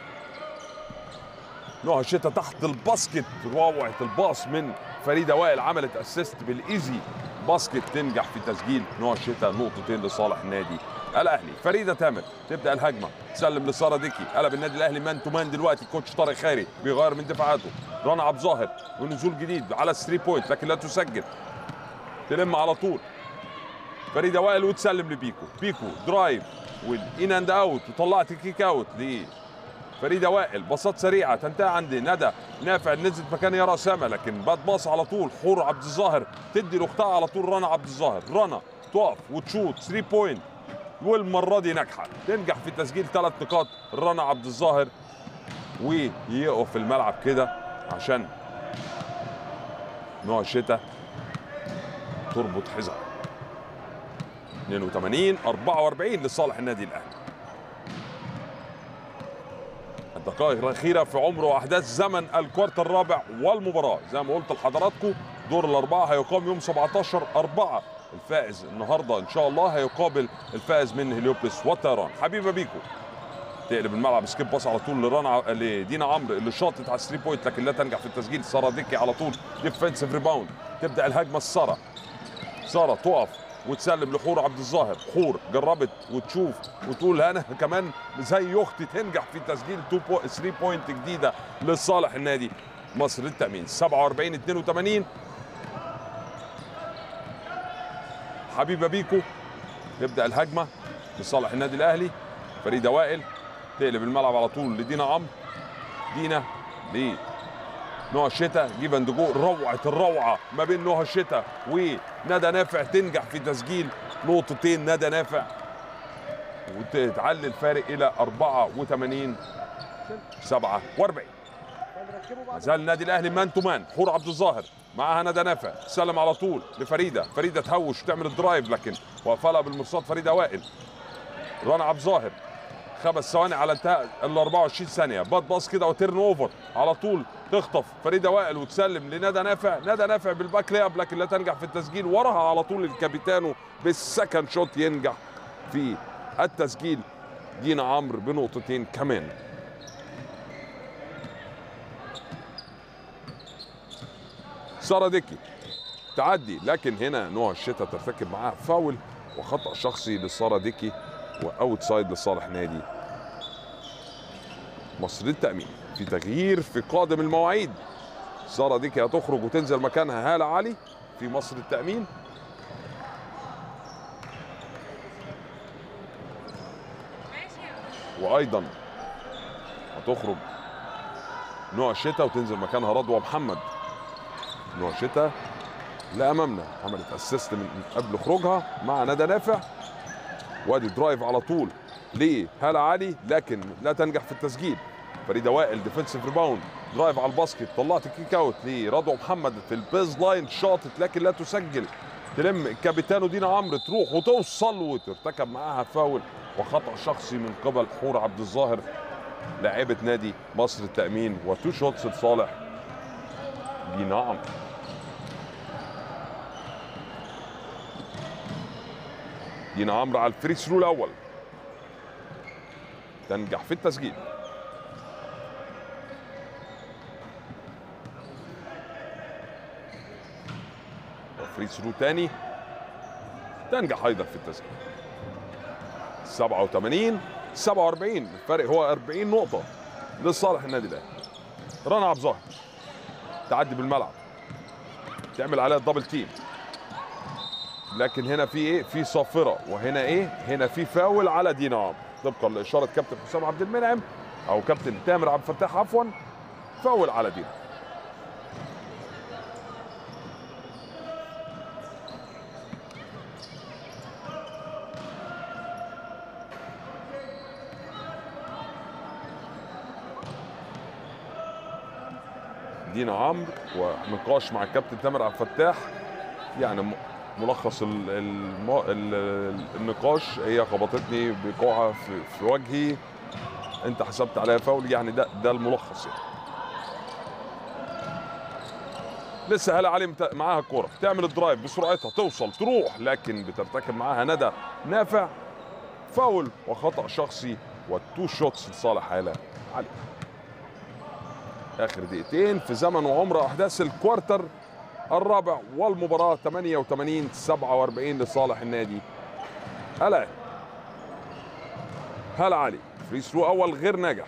نهى الشتا تحت الباسكت روعه الباص من فريده وائل عملت اسيست بالايزي باسكت تنجح في تسجيل نهى الشتا نقطتين لصالح النادي الاهلي فريده تامر تبدا الهجمه تسلم لساره ديكي قلب النادي الاهلي مان تو مان دلوقتي كوتش طارق خيري بيغير من دفاعاته رنا عبد ظاهر ونزول جديد على الثري بوينت لكن لا تسجل تلم على طول فريده وائل وتسلم لبيكو بيكو درايف والان اند اوت وطلعت الكيك اوت فريده وائل باصات سريعه تنتهي عند ندى نافع نزلت مكان يارا اسامه لكن بعد باص على طول حور عبد الظاهر تدي لاختها على طول رنا عبد الظاهر رنا تقف وتشوت 3 بوينت والمره دي ناجحه تنجح في تسجيل ثلاث نقاط رنا عبد الظاهر ويقف في الملعب كده عشان نوع الشتاء تربط حزام 82 44 لصالح النادي الاهلي الدقائق الاخيره في عمر واحداث زمن الكوارتر الرابع والمباراه زي ما قلت لحضراتكم دور الاربعه هيقام يوم 17 4 الفائز النهارده ان شاء الله هيقابل الفائز من هليوبلس والطيران حبيبه بيكو تقلب الملعب سكيب باص على طول لرنا لدينا عمرو اللي شاطت على الثري بوينت لكن لا تنجح في التسجيل ساره ديكي على طول ديفنسيف ريباوند تبدا الهجمه الساره ساره تقف وتسلم لحور عبد الظاهر حور جربت وتشوف وتقول انا كمان زي اختي تنجح في تسجيل 2 3 بوينت جديده لصالح النادي مصر للتامين 47 82 حبيبه بيكو تبدا الهجمه لصالح النادي الاهلي فريده وائل تقلب الملعب على طول لدينا عمرو دينا ل نهى الشتاء جيب اند جو روعه الروعه ما بين نهى الشتاء وندى نافع تنجح في تسجيل نقطتين ندى نافع وتعلي الفارق الى 84 47 ما زال النادي الاهلي مان تو مان حور عبد الظاهر معاها ندى نافع سلم على طول لفريده فريده تهوش وتعمل الدرايف لكن وقفلها بالمرصاد فريده وائل رنا عبد الظاهر خمس ثواني على انتهاء ال 24 ثانيه باد باص كده وتيرن اوفر على طول تخطف فريده وائل وتسلم لندى نافع ندى نافع بالباك لياب لكن لا تنجح في التسجيل وراها على طول الكابيتانو بالسكند شوت ينجح في التسجيل دينا عمرو بنقطتين كمان ساره ديكي تعدي لكن هنا نوع الشتاء ترتكب معاها فاول وخطا شخصي لساره ديكي واوت سايد لصالح نادي مصر للتامين في تغيير في قادم المواعيد ساره ديكي هتخرج وتنزل مكانها هاله علي في مصر التامين وايضا هتخرج نوع الشتاء وتنزل مكانها رضوى محمد نوع الشتاء لا امامنا عملت اسيست من قبل خروجها مع ندى نافع وادي درايف على طول لهالة علي لكن لا تنجح في التسجيل فريده وائل ديفنسيف ريباوند درايف على الباسكت طلعت الكيك اوت لرضوى محمد في البيز لاين شاطت لكن لا تسجل تلم الكابيتانو دينا عمرو تروح وتوصل وترتكب معاها فاول وخطا شخصي من قبل حور عبد الظاهر لاعبة نادي مصر التأمين وتو شوتس لصالح دينا عمرو دينا عمرو على الفري ثرو الأول تنجح في التسجيل وفري ثرو تاني تنجح أيضا في التسجيل 87 47 الفرق هو 40 نقطة لصالح النادي الأهلي رنا عبد الظاهر تعدي بالملعب تعمل عليها الدبل تيم لكن هنا في ايه؟ في صافرة وهنا ايه؟ هنا في فاول على دينا عمرو طبقا لإشارة كابتن حسام عبد المنعم أو كابتن تامر عبد الفتاح عفوا فاول على دينا دينا عمرو ونقاش مع الكابتن تامر عبد الفتاح يعني م- ملخص ال ال ال النقاش هي خبطتني بكوعها في, في وجهي انت حسبت عليها فاول يعني ده ده الملخص يعني لسه هلا علي مت- معاها الكوره تعمل الدرايف بسرعتها توصل تروح لكن بترتكب معاها ندى نافع فاول وخطا شخصي والتو شوتس لصالح هلا علي اخر دقيقتين في زمن وعمر احداث الكوارتر الرابع والمباراه 88 47 لصالح النادي هلا هلا علي فري ثرو اول غير ناجح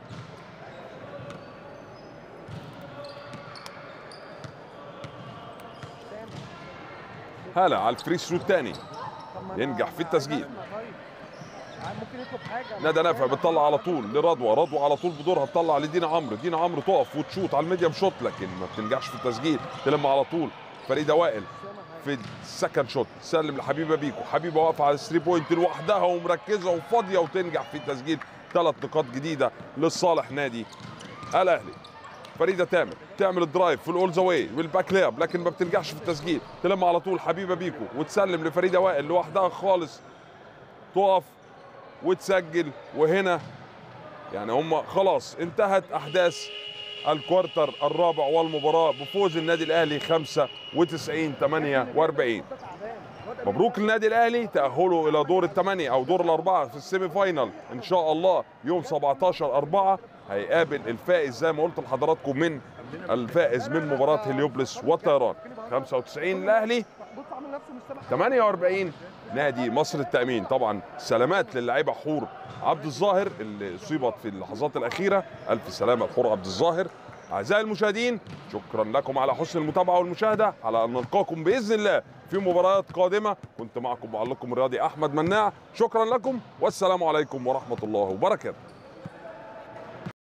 هلا على الفري ثرو الثاني ينجح في التسجيل ممكن يطلب حاجه ندى نافع بتطلع على طول لرضوى رضوى على طول بدورها تطلع لدينا عمرو دينا عمرو تقف وتشوط على الميديم شوت لكن ما بتنجحش في التسجيل تلم على طول فريده وائل في السكند شوت سلم لحبيبه بيكو حبيبه واقفه على الثري بوينت لوحدها ومركزه وفاضيه وتنجح في التسجيل ثلاث نقاط جديده لصالح نادي الاهلي فريده تامر تعمل الدرايف في الاول ذا واي والباك لاب لكن ما بتنجحش في التسجيل تلم على طول حبيبه بيكو وتسلم لفريده وائل لوحدها خالص تقف وتسجل وهنا يعني هم خلاص انتهت احداث الكوارتر الرابع والمباراه بفوز النادي الاهلي 95 48 مبروك للنادي الاهلي تاهله الى دور الثمانيه او دور الاربعه في السيمي فاينال ان شاء الله يوم 17 4 هيقابل الفائز زي ما قلت لحضراتكم من الفائز من مباراه هليوبلس والطيران 95 الاهلي بص عامل نفسه مش سامع 48 نادي مصر التأمين طبعا سلامات للاعيبة حور عبد الظاهر اللي أصيبت في اللحظات الأخيرة ألف سلامة لحور عبد الظاهر أعزائي المشاهدين شكرا لكم على حسن المتابعة والمشاهدة على أن نلقاكم بإذن الله في مباريات قادمة كنت معكم معلقكم الرياضي أحمد مناع شكرا لكم والسلام عليكم ورحمة الله وبركاته